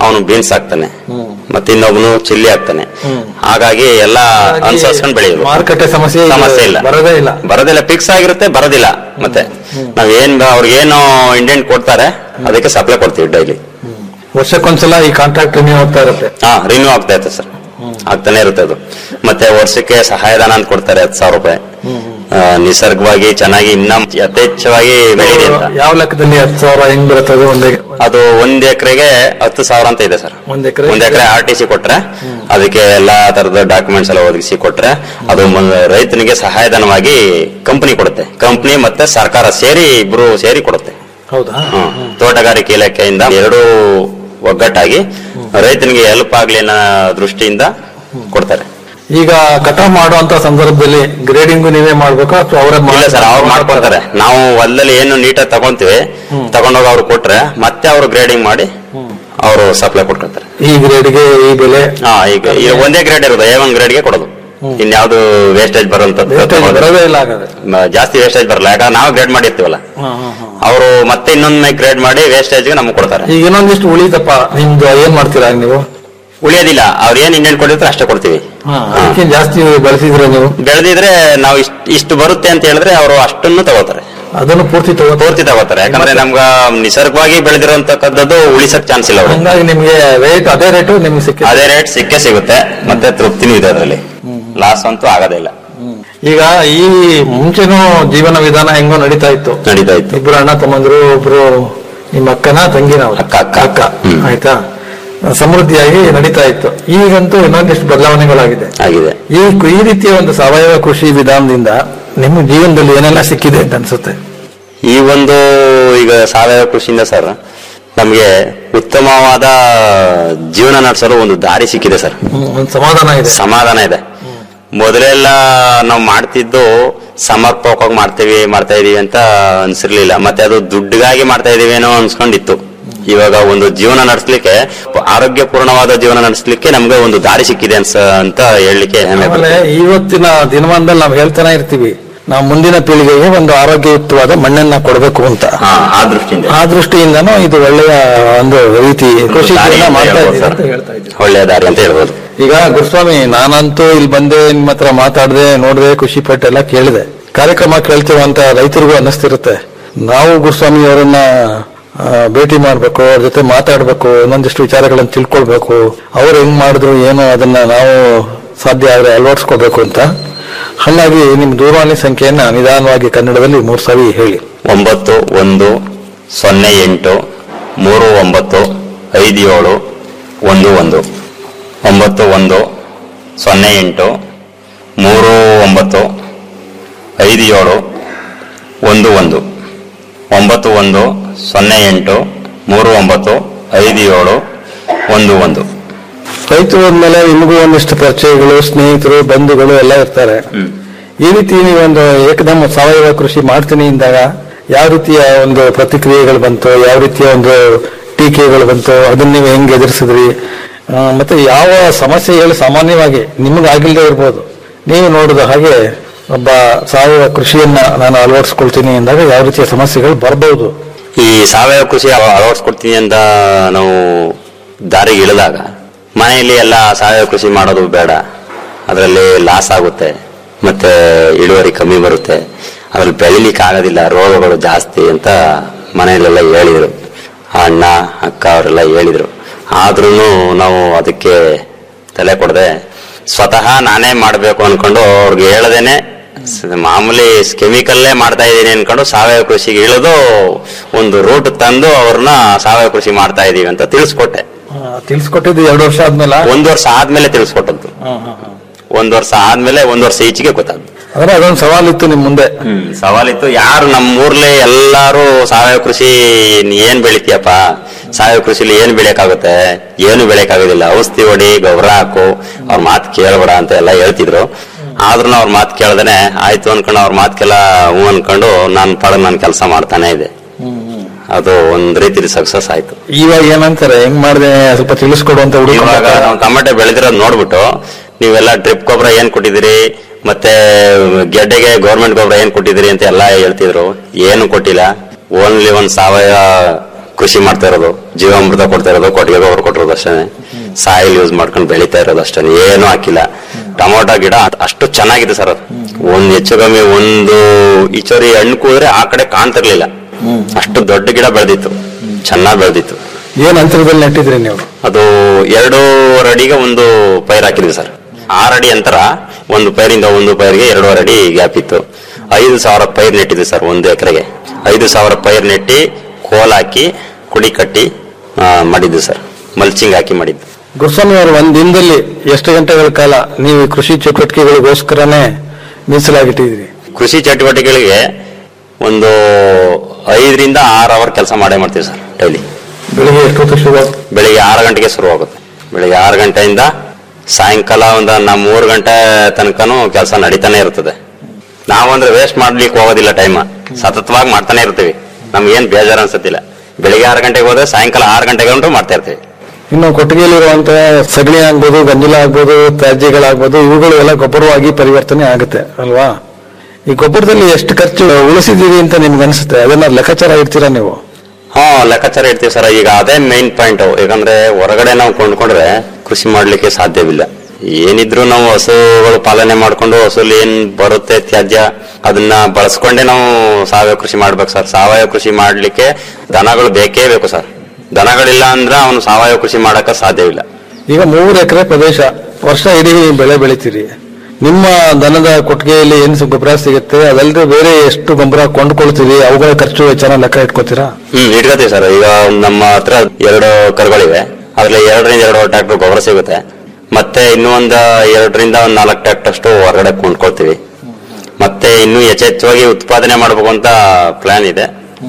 ಅವನು ಬೀನ್ಸ್ ಹಾಕ್ತಾನೆ ಮತ್ತೆ ಇನ್ನೊಬ್ನು ಚಿಲ್ಲಿ ಹಾಕ್ತಾನೆ ಹಾಗಾಗಿ ಎಲ್ಲ ಅನುಸರಿಸ್ಕೊಂಡು ಬೆಳೆಯೋದು ಮಾರುಕಟ್ಟೆ ಸಮಸ್ಯೆ ಈಗ ಸಮಸ್ಯೆ ಇಲ್ಲ ಬರೋದೇ ಇಲ್ಲ ಬರೋದಿಲ್ಲ ಫಿಕ್ಸ್ ಆಗಿರುತ್ತೆ ಬರೋದಿಲ್ಲ ಮತ್ತೆ ನಾವ್ ಏನ್ ಅವ್ರಿಗೇನು ಇಂಡೆಂಟ್ ಕೊಡ್ತಾರೆ ಅದಕ್ಕೆ ಸಪ್ಲೈ ಕೊಡ್ತೀವಿ ಡೈಲಿ ವರ್ಷಕ್ಕೊಂದ್ಸಲ ಈ ಕಾಂಟ್ರಾಕ್ಟ್ ರಿನ್ಯೂ ಆಗ್ತಾ ಇರುತ್ತೆ ಹಾ ರಿನ್ಯೂ ಆಗ್ತಾ ಇರುತ್ತೆ ಸರ್ ಆಗ್ತಾನೆ ಇರುತ್ತೆ ಅದು ಮತ್ತೆ ವರ್ಷಕ್ಕೆ ಸಹಾಯಧನ ಅಂತ ಕೊಡ್ತಾರೆ ಹತ್ತು ಸಾವಿರ ರೂಪಾಯಿ ಆ, ನಿಸರ್ಗವಾಗಿ ಚೆನ್ನಾಗಿ ಇನ್ನ ಯಥೇಚ್ಛವಾಗಿ ಬೆಳೀರಿ ಅಂತ ಯಾವ ಲೆಕ್ಕದಲ್ಲಿ ಹತ್ತು ಸಾವಿರ ಹೆಂಗ್ ಬರುತ್ತೆ ಅದು ಒಂದೇ ಅದು ಒಂದ್ ಎಕರೆಗೆ ಹತ್ತು ಸಾವಿರ ಅಂತ ಇದೆ ಸರ್ ಒಂದ್ ಎಕರೆ ಒಂದ್ ಎಕರೆ ಆರ್ ಟಿ ಸಿ ಕೊಟ್ರೆ ಅದಕ್ಕೆ ಎಲ್ಲಾ ತರದ ಡಾಕ್ಯುಮೆಂಟ್ಸ್ ಎಲ್ಲ ಒದಗಿಸಿ ಕೊಟ್ರೆ ಅದು ಮ- ರೈತನಿಗೆ ಸಹಾಯಧನವಾಗಿ ಕಂಪನಿ ಕೊಡುತ್ತೆ ಕಂಪನಿ ಮತ್ತೆ ಸರ್ಕಾರ ಸೇರಿ ಇಬ್ರು ಸೇರಿ ಕೊಡುತ್ತೆ ಹೌದಾ ಹ್ಮ್. ತೋಟಗಾರಿಕೆ ಇಲಾಖೆಯಿಂದ ಎರಡು ಒಗ್ಗಟ್ಟಾಗಿ ರೈತನಿಗೆ ಹೆಲ್ಪ್ ಆಗ್ಲಿ ಅನ್ನೋ ದೃಷ್ಟಿಯಿಂದ ಕೊಡ್ತಾರೆ ಈಗ ಕಟಾವ್ ಮಾಡುವಂತ ಸಂದರ್ಭದಲ್ಲಿ ಗ್ರೇಡಿಂಗು ನೀವೇ ಮಾಡ್ಬೇಕಾ ಅಥವಾ ಅವರೇ ಇಲ್ಲ ಸರ್ ಅವ್ರು ಮಾಡ್ಕೊಡ್ತಾರೆ ನಾವು ಹೊಲದಲ್ಲಿ ಏನು ನೀಟಾಗಿ ತಗೊಂತೀವಿ ತಗೊಂಡೋಗಿ ಅವ್ರು ಕೊಟ್ರೆ ಮತ್ತೆ ಅವರು ಗ್ರೇಡಿಂಗ್ ಮಾಡಿ ಅವರು ಸಪ್ಲೈ ಕೊಟ್ಕೊಳ್ತಾರೆ ಈ ಗ್ರೇಡ್ಗೆ ಈ ಬೆಲೆ ಹಾ ಈಗ ಈಗ ಒಂದೇ ಗ್ರೇಡ್ ಇರೋದು ಎ ಒನ್ ಗ್ರೇಡ್ಗೆ ಕೊಡೋದು ಇನ್ಯಾವ್ದು ವೇಸ್ಟೇಜ್ ಬರುವಂತದ್ದು Wastage ಬರೋದೇ ಇಲ್ಲ ಹಾಗಾದ್ರೆ ಮ- ಜಾಸ್ತಿ ವೇಸ್ಟೇಜ್ ಬರಲ್ಲ ಯಾಕಂದ್ರೆ ನಾವು ಗ್ರೇಡ್ ಮಾಡಿರ್ತೀವಲ್ಲ ಅವರು ಮತ್ತೆ ಇನ್ನೊಂದು ಗ್ರೇಡ್ ಮಾಡಿ ವೇಸ್ಟೇಜ್ಗೆ ನಮ್ಗೆ ಕೊಡ್ತಾರೆ ಈಗ ಇನ್ನೊಂದಿಷ್ಟು ಉಳಿದಪ್ಪ ನಿಮ್ದು ಏನ್ ಮಾಡ್ತೀರಾ ನೀವು ಉಳಿಯೋದಿಲ್ಲ ಅವ್ರು ಏನ್ ಇಂಡಿಯನ್ ಕೊಟ್ಟಿರ್ತಾರೆ ಅಷ್ಟೇ ಕೊಡ್ತೀವಿ ಅದಕ್ಕೆ ಜಾಸ್ತಿ ಬೆಳೆಸಿದ್ರೆ ನೀವು ಬೆಳೆದಿದ್ರೆ ನಾವು ಇಷ್ಟು ಇಷ್ಟು ಬರುತ್ತೆ ಅಂತ ಹೇಳಿದ್ರೆ ಅವರು ಅಷ್ಟನ್ನು ತಗೋತಾರೆ ಅದನ್ನು ಪೂರ್ತಿ ತಗೋ ಪೂರ್ತಿ ತಗೋತಾರೆ ಯಾಕಂದ್ರೆ ನಮ್ಗ ನಿಸರ್ಗವಾಗಿ ಬೆಳೆದಿರುವಂತಕ್ಕದ್ದು ಉಳಿಸಕ್ ಚಾನ್ಸ್ ಇಲ್ಲ ಅವ್ರಿಗೆ ಹಂಗಾಗಿ ನಿಮ್ಗೆ ರೇಟ್ ಅದೇ ರೇಟು ನಿಮ್ಗೆ ಸಿಕ್ಕಿದೆ ಅದೇ ರೇಟ್ ಸಿಕ್ಕೇ ಸಿಗುತ್ತೆ ಮತ್ತೆ ತೃಪ್ತಿನೂ ಇದೆ ಅದರಲ್ಲಿ ಲಾಸ್ ಅಂತೂ ಆಗೋದೇ ಇಲ್ಲ ಈಗ ಈ ಮುಂಚೆನೂ ಜೀವನ ವಿಧಾನ ಹೆಂಗೋ ನಡೀತಾ ಇತ್ತು ನಡೀತಾ ಇತ್ತು ಇಬ್ರು ಅಣ್ಣ ತಮ್ಮಂದ್ರು ಒಬ್ರು ನಿಮ್ಮ ಅಕ್ಕನ ತಂಗಿನ ಅವ್ರು? ಅಕ್ಕ, ಅಕ್ಕ. ಅಕ್ಕ ಆಯ್ತಾ ಸಮೃದ್ಧಿಯಾಗಿ ನಡೀತಾ ಇತ್ತು ಈಗಂತೂ ಇನ್ನೊಂದಿಷ್ಟು ಬದಲಾವಣೆಗಳಾಗಿದೆ ಆಗಿದೆ ಈ ಈ ರೀತಿಯ ಒಂದು ಸಾವಯವ ಕೃಷಿ ವಿಧಾನದಿಂದ ನಿಮ್ಮ ಜೀವನದಲ್ಲಿ ಏನೆಲ್ಲ ಸಿಕ್ಕಿದೆ ಅಂತ ಅನ್ಸುತ್ತೆ ಈ ಒಂದು ಈಗ ಸಾವಯವ ಕೃಷಿಯಿಂದ ಸರ್ ನಮ್ಗೆ ಉತ್ತಮವಾದ ಜೀವನ ನಡೆಸಲು ಒಂದು ದಾರಿ ಸಿಕ್ಕಿದೆ ಸರ್ ಒಂದು ಸಮಾಧಾನ ಇದೆ ಸಮಾಧಾನ ಇದೆ ಮೊದಲೆಲ್ಲ ನಾವು ಮಾಡ್ತಿದ್ದು ಸಮರ್ಪಕವಾಗಿ ಮಾಡ್ತೀವಿ ಮಾಡ್ತಾ ಇದೀವಿ ಅಂತ ಅನ್ಸಿರ್ಲಿಲ್ಲ ಮತ್ತೆ ಅದು ದುಡ್ಡಿಗಾಗಿ ಮಾಡ್ತಾ ಇದೀವಿ ಏನೋ ಅನ್ಸ್ಕೊಂಡಿತ್ತು ಇವಾಗ ಒಂದು ಜೀವನ ನಡೆಸಲಿಕ್ಕೆ ಆರೋಗ್ಯಪೂರ್ಣವಾದ ಜೀವನ ನಡೆಸಲಿಕ್ಕೆ ನಮ್ಗೆ ಒಂದು ದಾರಿ ಸಿಕ್ಕಿದೆ ಅನ್ಸ ಅಂತ ಹೇಳಲಿಕ್ಕೆ ಹೆಮ್ಮೆ ಆಮೇಲೆ ಪಡ್ತೀನಿ. ಇವತ್ತಿನ ದಿನಮಾನದಲ್ಲಿ ನಾವು ಹೇಳ್ತಾನೆ ಇರ್ತೀವಿ ನಾವು ಮುಂದಿನ ಪೀಳಿಗೆಗೆ ಒಂದು ಆರೋಗ್ಯಯುಕ್ತವಾದ ಮಣ್ಣನ್ನ ಕೊಡಬೇಕು ಅಂತ ಹಾ ಆ ದೃಷ್ಟಿಯಿಂದ ಆ ದೃಷ್ಟಿಯಿಂದನೂ ಇದು ಒಳ್ಳೆಯ ಒಂದು ರೀತಿ ಕೃಷಿ ದಾರಿ ಜೀವನ ಅಂತ ಮಾಡ್ತಾ ಹೇಳ್ಬೋದು ಇದ್ದೀವಿ ಸರ್. ಅಂತ ಹೇಳ್ತಾ ಇದ್ದೀವಿ ಒಳ್ಳೆಯ ದಾರಿ ಅಂತ ಹೇಳ್ಬೋದು ಈಗ ಗುರುಸ್ವಾಮಿ ನಾನಂತೂ ಇಲ್ಲಿ ಬಂದೆ ನಿಮ್ಮ ಹತ್ರ ಮಾತಾಡದೆ ನೋಡಿದೆ ಖುಷಿ ಪಟ್ಟೆಲ್ಲ ಕೇಳಿದೆ ಕಾರ್ಯಕ್ರಮ ಕೇಳ್ತೀವಂತ ರೈತರಿಗೂ ಅನ್ನಿಸ್ತಿರುತ್ತೆ ನಾವು ಗುರುಸ್ವಾಮಿ ಅವರನ್ನ ಆ, ಭೇಟಿ ಮಾಡ್ಬೇಕು ಅವ್ರ ಜೊತೆ ಮಾತಾಡ್ಬೇಕು ಇನ್ನೊಂದಿಷ್ಟು ವಿಚಾರಗಳನ್ನು ತಿಳ್ಕೊಳ್ಬೇಕು ಅವ್ರು ಹೆಂಗ್ ಮಾಡಿದ್ರು ಏನು ಅದನ್ನ ನಾವು ಸಾಧ್ಯ ಆದ್ರೆ ಅಳವಡಿಸ್ಕೋಬೇಕು ಅಂತ ಹಾಗಾಗಿ ನಿಮ್ ದೂರವಾಣಿ ಸಂಖ್ಯೆಯನ್ನ ನಿಧಾನವಾಗಿ ಕನ್ನಡದಲ್ಲಿ ಮೂರ್ ಸರಿ ಹೇಳಿ ಒಂಬತ್ತು ಒಂದು ಸೊನ್ನೆ ಎಂಟು ಮೂರು ಒಂಬತ್ತು ಐದು ಏಳು ಒಂದು ಒಂದು ಒಂಬತ್ತು ಒಂದು ಸೊನ್ನೆ ಎಂಟು ಮೂರು ಒಂಬತ್ತು ಐದು ಏಳು ಒಂದು ಒಂದು ಒಂಬತ್ತು ಒಂದು ಸೊನ್ನೆ ಎಂಟು ಮೂರು ಒಂಬತ್ತು ಐದು ಏಳು ಒಂದು ಒಂದು ರೈತರು ಅಂದ್ಮೇಲೆ ನಿಮಗೂ ಒಂದಿಷ್ಟು ಪರಿಚಯಗಳು ಸ್ನೇಹಿತರು ಬಂಧುಗಳು ಎಲ್ಲ ಇರ್ತಾರೆ ಈ ರೀತಿ ನೀವೊಂದು ಏಕದಮ್ ಸಾವಯವ ಕೃಷಿ ಮಾಡ್ತೀನಿ ಇಂದಾಗ ಯಾವ ರೀತಿಯ ಒಂದು ಪ್ರತಿಕ್ರಿಯೆಗಳು ಬಂತು ಯಾವ ರೀತಿಯ ಒಂದು ಟೀಕೆಗಳು ಬಂತು ಅದನ್ನ ನೀವು ಹೆಂಗ್ ಎದುರಿಸಿದ್ರಿ ಆ, ಮತ್ತೆ ಯಾವ ಸಮಸ್ಯೆಗಳು ಸಾಮಾನ್ಯವಾಗಿ ನಿಮಗಾಗಿಲ್ದೇ ಇರ್ಬೋದು ನೀವು ನೋಡಿದ ಹಾಗೆ ಒಬ್ಬ ಸಾವಯವ ಕೃಷಿಯನ್ನ ನಾನು ಅಳವಡಿಸ್ಕೊಳ್ತೀನಿ ಅಂದಾಗ ಯಾವ ರೀತಿಯ ಸಮಸ್ಯೆಗಳು ಬರಬಹುದು ಈ ಸಾವಯವ ಕೃಷಿ ಅಳ- ಅಳವಡಿಸ್ಕೊಡ್ತೀನಿ ಅಂತ ನಾವು ದಾರಿಗೆ ಇಳಿದಾಗ ಮನೆಯಲ್ಲಿ ಎಲ್ಲ ಸಾವಯವ ಕೃಷಿ ಮಾಡೋದು ಬೇಡ ಅದರಲ್ಲಿ ಲಾಸ್ ಆಗುತ್ತೆ ಮತ್ತೆ ಇಳುವರಿ ಕಮ್ಮಿ ಬರುತ್ತೆ ಅದ್ರಲ್ಲಿ ಬೆಳಿಲಿಕ್ಕೆ ಆಗೋದಿಲ್ಲ ರೋಗಗಳು ಜಾಸ್ತಿ ಅಂತ ಮನೆಯಲ್ಲೆಲ್ಲ ಹೇಳಿದ್ರು ಅಣ್ಣ ಅಕ್ಕ ಅವರೆಲ್ಲ ಹೇಳಿದ್ರು ಆದ್ರೂ ನಾವು ಅದಕ್ಕೆ ತಲೆ ಕೊಡದೆ ಸ್ವತಃ ನಾನೇ ಮಾಡಬೇಕು ಅನ್ಕೊಂಡು ಅವ್ರಿಗೆ ಹೇಳದೇನೆ ಸ- ಮಾಮೂಲಿ ಕೆಮಿಕಲ್ಲೇ ಮಾಡ್ತಾ ಇದ್ದೀನಿ ಅನ್ಕೊಂಡು ಸಾವಯವ ಕೃಷಿಗೆ ಇಳಿದು ಒಂದು ರೂಟ್ ತಂದು ಅವ್ರನ್ನ ಸಾವಯವ ಕೃಷಿ ಮಾಡ್ತಾ ಇದೀವಿ ಅಂತ ತಿಳಿಸ್ಕೊಟ್ಟೆ ತಿಳಿಸ್ಕೊಟ್ಟಿದ್ದು ಎರಡು ವರ್ಷ ಆದ್ಮೇಲೆ ಒಂದ್ ವರ್ಷ ಆದ್ಮೇಲೆ ತಿಳಿಸ್ಕೊಟ್ಟದ್ದು ಒಂದ್ ವರ್ಷ ಆದ್ಮೇಲೆ ಒಂದ್ ವರ್ಷ ಈಚೆಗೆ ಗೊತ್ತಾದ್ದು ಅಂದ್ರೆ ಅದೊಂದು ಸವಾಲಿತ್ತು ನಿಮ್ ಮುಂದೆ ಸವಾಲಿತ್ತು ಯಾರು ನಮ್ಮ ಊರ್ಲಿ ಎಲ್ಲಾರು ಸಾವಯವ ಕೃಷಿ ನೀ ಏನ್ ಬೆಳಿತೀಯಪ್ಪ ಸಾವಯವ ಕೃಷಿಲಿ ಏನ್ ಬೆಳೆಯಕ್ಕಾಗುತ್ತೆ ಏನು ಬೆಳೆಯಕ್ಕಾಗೋದಿಲ್ಲ ಔಷಧಿ ಹೊಡಿ ಗೊಬ್ಬರ ಹಾಕು ಅವ್ರ ಮಾತು ಕೇಳಬೇಡ ಅಂತ ಎಲ್ಲ ಹೇಳ್ತಿದ್ರು ಆದ್ರೂ ಅವ್ರ ಮಾತು ಕೇಳ್ದೇನೆ ಆಯ್ತು ಅನ್ಕೊಂಡು ಅವ್ರ ಮಾತ್ಕೆಲ್ಲ ಹ್ಞೂ ಅನ್ಕೊಂಡು ನಾನು ಪಾಡ ನಾನು ಕೆಲಸ ಮಾಡ್ತಾನೆ ಇದೆ ಅದು ಒಂದ್ ರೀತಿಲಿ ಸಕ್ಸಸ್ ಆಯ್ತು ಇವಾಗ ಏನಂತಾರೆ ಹೆಂಗ್ ಮಾಡಿದೆ ಸ್ವಲ್ಪ ತಿಳಿಸ್ಕೊಡು ಅಂತ ಹುಡುಗ ಇವಾಗ ನಾವು ಟೊಮೆಟೊ ಬೆಳೆದಿರೋದು ನೋಡ್ಬಿಟ್ಟು ನೀವೆಲ್ಲ ಡ್ರಿಪ್ ಗೊಬ್ಬರ ಏನ್ ಕೊಟ್ಟಿದ್ದೀರಿ ಮತ್ತೆ ಗೆಡ್ಡೆಗೆ ಗೌರ್ಮೆಂಟ್ ಗೊಬ್ಬರ ಏನ್ ಕೊಟ್ಟಿದ್ದೀರಿ ಅಂತ ಎಲ್ಲ ಹೇಳ್ತಿದ್ರು ಏನು ಕೊಟ್ಟಿಲ್ಲ ಓನ್ಲಿ ಒಂದ್ ಸಾವಯವ ಕೃಷಿ ಮಾಡ್ತಾ ಇರೋದು ಜೀವಾಮೃತ ಕೊಡ್ತಾ ಇರೋದು ಕೊಟ್ಟಿಗೆ ಗೊಬ್ಬರ ಕೊಟ್ಟಿರೋದು ಅಷ್ಟೇ ಸಾಯಿಲ್ ಯೂಸ್ ಮಾಡ್ಕೊಂಡು ಬೆಳೀತಾ ಇರೋದು ಅಷ್ಟೇ ಏನೂ ಹಾಕಿಲ್ಲ ಟೊಮೊಟೊ ಗಿಡ ಅಷ್ಟು ಚೆನ್ನಾಗಿದೆ ಸರ್ ಅದು ಒಂದ್ ಹೆಚ್ಚು ಕಮ್ಮಿ ಒಂದು ಈಚೋರಿ ಹಣ್ಣು ಕೂದ್ರೆ ಆ ಕಡೆ ಕಾಣ್ತಿರ್ಲಿಲ್ಲ ಅಷ್ಟು ದೊಡ್ಡ ಗಿಡ ಬೆಳೆದಿತ್ತು ಚೆನ್ನಾಗಿ ಬೆಳೆದಿತ್ತು ಏನ್ ಅಂತರದಲ್ಲಿ ನೆಟ್ಟಿದ್ರಿ ನೀವು ಅದು ಎರಡೂವರೆ ಅಡಿಗೆ ಒಂದು ಪೈರ್ ಹಾಕಿದ್ವಿ ಸರ್ ಆರು ಅಡಿ ಅಂತರ ಒಂದು ಪೈರಿಂದ ಒಂದು ಪೈರ್ಗೆ ಎರಡೂವರೆ ಅಡಿ ಗ್ಯಾಪ್ ಇತ್ತು ಐದು ಸಾವಿರ ಪೈರ್ ನೆಟ್ಟಿದ್ವಿ ಸರ್ ಒಂದು ಎಕರೆಗೆ ಐದು ಸಾವಿರ ಪೈರ್ ನೆಟ್ಟಿ ಕೋಲ್ ಹಾಕಿ ಕುಡಿ ಕಟ್ಟಿ ಆ, ಮಾಡಿದ್ವಿ ಸರ್ ಮಲ್ಚಿಂಗ್ ಹಾಕಿ ಮಾಡಿದ್ದು ಗುರುಸ್ವಾಮಿ ಅವರು ಒಂದ್ ದಿನದಲ್ಲಿ ಎಷ್ಟು ಗಂಟೆಗಳ ಕಾಲ ನೀವು ಈ ಕೃಷಿ ಚಟುವಟಿಕೆಗಳಿಗೋಸ್ಕರನೇ ಮೀಸಲಾಗಿಟ್ಟಿದ್ರಿ ಕೃಷಿ ಚಟುವಟಿಕೆಗಳಿಗೆ ಒಂದು ಐದರಿಂದ ಆರು ಅವರ್ ಕೆಲಸ ಮಾಡೇ ಮಾಡ್ತೀವಿ ಸರ್ ಡೈಲಿ ಬೆಳಿಗ್ಗೆ ಎಷ್ಟೊತ್ತು ಶುರು ಬೆಳಿಗ್ಗೆ ಆರು ಗಂಟೆಗೆ ಶುರು ಆಗುತ್ತೆ ಬೆಳಿಗ್ಗೆ ಆರು ಗಂಟೆಯಿಂದ ಸಾಯಂಕಾಲ ಒಂದು ನಾ ಮೂರು ಗಂಟೆ ತನಕನೂ ಕೆಲಸ ನಡೀತಾನೆ ಇರ್ತದೆ ನಾವಂದ್ರೆ ವೇಸ್ಟ್ ಮಾಡ್ಲಿಕ್ಕೆ ಹೋಗೋದಿಲ್ಲ ಟೈಮ್ ಸತತವಾಗಿ ಮಾಡ್ತಾನೆ ಇರ್ತೀವಿ ನಮ್ಗೇನ್ ಬೇಜಾರು ಅನ್ಸತ್ತಿಲ್ಲ ಬೆಳಿಗ್ಗೆ ಆರು ಗಂಟೆಗೆ ಹೋದ್ರೆ ಸಾಯಂಕಾಲ ಆರು ಗಂಟೆಗೆ ಗಂಟು ಮಾಡ್ತಾ ಇರ್ತೀವಿ ಇನ್ನು ಕೊಟ್ಟಿಗೆಯಲ್ಲಿರುವಂತಹ ಸಗಣಿ ಆಗ್ಬೋದು ಗಂಜಲ ಆಗ್ಬೋದು ತ್ಯಾಜ್ಯಗಳಾಗ್ಬೋದು ಇವುಗಳು ಎಲ್ಲ ಗೊಬ್ಬರವಾಗಿ ಪರಿವರ್ತನೆ ಆಗುತ್ತೆ ಅಲ್ವಾ ಈ ಗೊಬ್ಬರದಲ್ಲಿ ಎಷ್ಟು ಖರ್ಚು ಉಳಿಸಿದೀವಿ ಅಂತ ನಿಮ್ಗೆ ಅನ್ಸುತ್ತೆ ಅದನ್ನ ಲೆಕ್ಕಾಚಾರ ಇಡ್ತೀರಾ ನೀವು ಹಾ ಲೆಕ್ಕಾಚಾರ ಇಡ್ತೀವಿ ಸರ್ ಈಗ ಅದೇ ಮೈನ್ ಪಾಯಿಂಟ್ ಯಾಕಂದ್ರೆ ಹೊರಗಡೆ ನಾವು ಕೊಂಡ್ಕೊಂಡ್ರೆ ಕೃಷಿ ಮಾಡ್ಲಿಕ್ಕೆ ಸಾಧ್ಯವಿಲ್ಲ ಏನಿದ್ರು ನಾವು ಹಸುಗಳು ಪಾಲನೆ ಮಾಡ್ಕೊಂಡು ಹಸುಲ್ ಏನ್ ಬರುತ್ತೆ ತ್ಯಾಜ್ಯ ಅದನ್ನ ಬಳಸ್ಕೊಂಡೇ ನಾವು ಸಾವಯವ ಕೃಷಿ ಮಾಡ್ಬೇಕು ಸರ್ ಸಾವಯವ ಕೃಷಿ ಮಾಡ್ಲಿಕ್ಕೆ ದನಗಳು ಬೇಕೇ ಬೇಕು ಸರ್ ದನಗಳಿಲ್ಲ ಅಂದ್ರೆ ಅವನು ಸಾವಯವ ಕೃಷಿ ಮಾಡಕ ಸಾಧ್ಯವಿಲ್ಲ ಈಗ ಮೂರು ಎಕರೆ ಪ್ರದೇಶ ವರ್ಷ ಇಡೀ ಬೆಳೆ ಬೆಳಿತೀರಿ ನಿಮ್ಮ ದನದ ಕೊಟ್ಟಿಗೆಯಲ್ಲಿ ಏನು ಗೊಬ್ಬರ ಸಿಗುತ್ತೆ ಅದಲ್ಲದೆ ಬೇರೆ ಎಷ್ಟು ಗೊಬ್ಬರ ಕೊಂಡ್ಕೊಳ್ತೀರಿ ಅವುಗಳ ಖರ್ಚು ವೆಚ್ಚನ ಲೆಕ್ಕ ಇಟ್ಕೋತೀರಾ ಹ್ಮ್ ಇಟ್ಕೋತೀವಿ ಸರ್ ಈಗ ನಮ್ಮ ಹತ್ರ ಎರಡು ಕರುಗಳಿವೆ ಅದ್ರಲ್ಲಿ ಎರಡರಿಂದ ಎರಡು ಟ್ರ್ಯಾಕ್ಟರ್ ಗೊಬ್ಬರ ಸಿಗುತ್ತೆ ಮತ್ತೆ ಇನ್ನೂ ಒಂದು ಎರಡರಿಂದ ಒಂದು ನಾಲ್ಕು ಟ್ರ್ಯಾಕ್ಟರ್ ಅಷ್ಟು ಹೊರಗಡೆ ಕೊಂಡ್ಕೊಳ್ತೀವಿ ಮತ್ತೆ ಇನ್ನೂ ಯಥೇಚ್ಛವಾಗಿ ಉತ್ಪಾದನೆ ಮಾಡಬೇಕು ಅಂತ ಪ್ಲಾನ್ ಇದೆ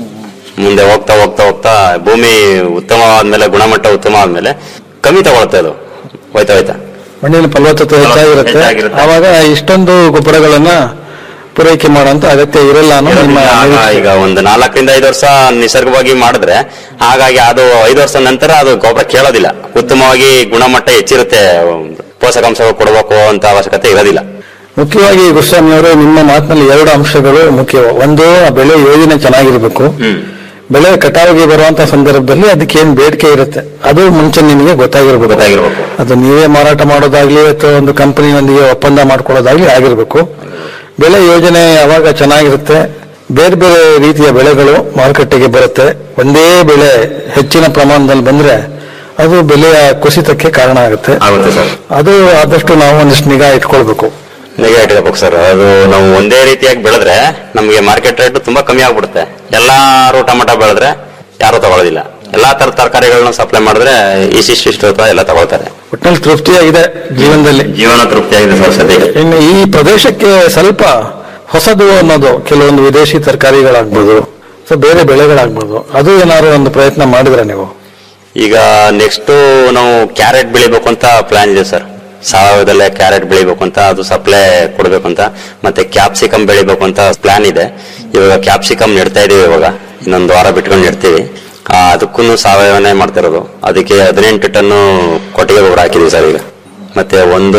ಮುಂದೆ ಹೋಗ್ತಾ ಹೋಗ್ತಾ ಹೋಗ್ತಾ ಭೂಮಿ ಉತ್ತಮವಾದ್ಮೇಲೆ ಗುಣಮಟ್ಟ ಉತ್ತಮ ಆದ್ಮೇಲೆ ಕಮ್ಮಿ ತಗೊಳುತ್ತೆ ಅದು ಹೋಯ್ತಾ ಹೋಯ್ತಾ ಮಣ್ಣಿನ ಫಲವತ್ತತೆ ಹೆಚ್ಚಾಗಿರುತ್ತೆ ಹೆಚ್ಚಾಗಿರುತ್ತೆ. ಆವಾಗ ಇಷ್ಟೊಂದು ಗೊಬ್ಬರಗಳನ್ನ ಪೂರೈಕೆ ಮಾಡುವಂತ ಅಗತ್ಯ ಇರಲ್ಲ ಅನ್ನೋ ನಿಮ್ಮ ಆಗ ನಿರೀಕ್ಷೆ. ಈಗ ಒಂದು ನಾಲ್ಕರಿಂದ ಐದು ವರ್ಷ ನಿಸರ್ಗವಾಗಿ ಮಾಡಿದ್ರೆ ಹಾಗಾಗಿ ಅದು ಐದು ವರ್ಷ ನಂತರ ಅದು ಗೊಬ್ಬರ ಕೇಳೋದಿಲ್ಲ ಉತ್ತಮವಾಗಿ ಗುಣಮಟ್ಟ ಹೆಚ್ಚಿರುತ್ತೆ ಪೋಷಕಾಂಶಗಳು ಕೊಡಬೇಕು ಅಂತ ಅವಶ್ಯಕತೆ ಇರೋದಿಲ್ಲ ಮುಖ್ಯವಾಗಿ ಗುಸ್ವಾಮಿ ಅವರು ನಿಮ್ಮ ಮಾತಿನಲ್ಲಿ ಎರಡು ಅಂಶಗಳು ಮುಖ್ಯ ಒಂದು ಆ ಬೆಳೆ ಯೋಜನೆ ಚೆನ್ನಾಗಿರ್ಬೇಕು ಬೆಳೆ ಕಟಾವಿಗೆ ಬರುವಂತ ಸಂದರ್ಭದಲ್ಲಿ ಅದಕ್ಕೆ ಏನ್ ಬೇಡಿಕೆ ಇರುತ್ತೆ ಅದು ಮುಂಚೆ ನಿಮಗೆ ಗೊತ್ತಾಗಿರ್ಬೇಕು ಗೊತ್ತಾಗಿರ್ಬೇಕು. ಅದು ನೀವೇ ಮಾರಾಟ ಮಾಡೋದಾಗ್ಲಿ ಅಥವಾ ಒಂದು ಕಂಪನಿಯೊಂದಿಗೆ ಒಪ್ಪಂದ ಮಾಡ್ಕೊಳ್ಳೋದಾಗ್ಲಿ ಆಗಿರ್ಬೇಕು ಬೆಳೆ ಯೋಜನೆ ಯಾವಾಗ ಚೆನ್ನಾಗಿರುತ್ತೆ ಬೇರೆ ಬೇರೆ ರೀತಿಯ ಬೆಳೆಗಳು ಮಾರುಕಟ್ಟೆಗೆ ಬರುತ್ತೆ ಒಂದೇ ಬೆಳೆ ಹೆಚ್ಚಿನ ಪ್ರಮಾಣದಲ್ಲಿ ಬಂದ್ರೆ ಅದು ಬೆಲೆಯ ಕುಸಿತಕ್ಕೆ ಕಾರಣ ಆಗುತ್ತೆ ಆಗುತ್ತೆ ಸರ್ ಅದು ಆದಷ್ಟು ನಾವು ಒಂದಿಷ್ಟು ನಿಗಾ ಇಟ್ಕೊಳ್ಬೇಕು ನಿಗೆ ಇಟ್ಕೋಬೇಕು ಸರ್ ಅದು ನಾವು ಒಂದೇ ರೀತಿಯಾಗಿ ಬೆಳೆದ್ರೆ ನಮಗೆ ಮಾರ್ಕೆಟ್ ರೇಟ್ ತುಂಬಾ ಕಮ್ಮಿ ಆಗ್ಬಿಡುತ್ತೆ ಎಲ್ಲಾರು ಟೊಮೆಟೊ ಬೆಳೆದ್ರೆ ಯಾರು ತಗೊಳ್ಳೋದಿಲ್ಲ ಎಲ್ಲಾ ತರ ತರಕಾರಿಗಳನ್ನ ಸಪ್ಲೈ ಮಾಡಿದ್ರೆ ಇಷ್ಟಿಷ್ಟು ಇಷ್ಟು ರೂಪಾಯಿ ಎಲ್ಲ ತಗೊಳ್ತಾರೆ ಒಟ್ಟಿನಲ್ಲಿ ತೃಪ್ತಿಯಾಗಿದೆ ಜೀವನದಲ್ಲಿ ಜೀವನ ತೃಪ್ತಿಯಾಗಿದೆ ಸರ್ ಸದ್ಯಕ್ಕೆ ಇನ್ನು ಈ ಪ್ರದೇಶಕ್ಕೆ ಸ್ವಲ್ಪ ಹೊಸದು ಅನ್ನೋದು ಕೆಲವೊಂದು ವಿದೇಶಿ ತರಕಾರಿಗಳಾಗ್ಬೋದು ಸೊ ಬೇರೆ ಬೆಳೆಗಳಾಗ್ಬೋದು ಅದು ಏನಾದ್ರು ಒಂದು ಪ್ರಯತ್ನ ಮಾಡಿದ್ರೆ ನೀವು ಈಗ ನೆಕ್ಸ್ಟ್ ನಾವು ಕ್ಯಾರೆಟ್ ಬೆಳಿಬೇಕು ಅಂತ ಪ್ಲಾನ್ ಇದೆ ಸರ್ ಸಾವಯವದಲ್ಲೇ ಕ್ಯಾರೆಟ್ ಬೆಳಿಬೇಕು ಅಂತ ಅದು ಸಪ್ಲೈ ಕೊಡಬೇಕು ಅಂತ ಮತ್ತೆ ಕ್ಯಾಪ್ಸಿಕಮ್ ಬೆಳಿಬೇಕು ಅಂತ ಪ್ಲಾನ್ ಇದೆ ಇವಾಗ ಕ್ಯಾಪ್ಸಿಕಮ್ ನೆಡ್ತಾ ಇದೀವಿ ಇವಾಗ ಇನ್ನೊಂದು ವಾರ ಬಿಟ್ಕೊಂಡು ನೆಡ್ತೀವಿ ಆ, ಅದಕ್ಕೂ ಸಾವಯವನೇ ಮಾಡ್ತಾ ಇರೋದು ಅದಕ್ಕೆ ಹದಿನೆಂಟು ಟನ್ನು ಕೊಟ್ಟಿಗೆ ಗೊಬ್ಬರ ಹಾಕಿದೀವಿ ಸರ್ ಈಗ ಮತ್ತೆ ಒಂದು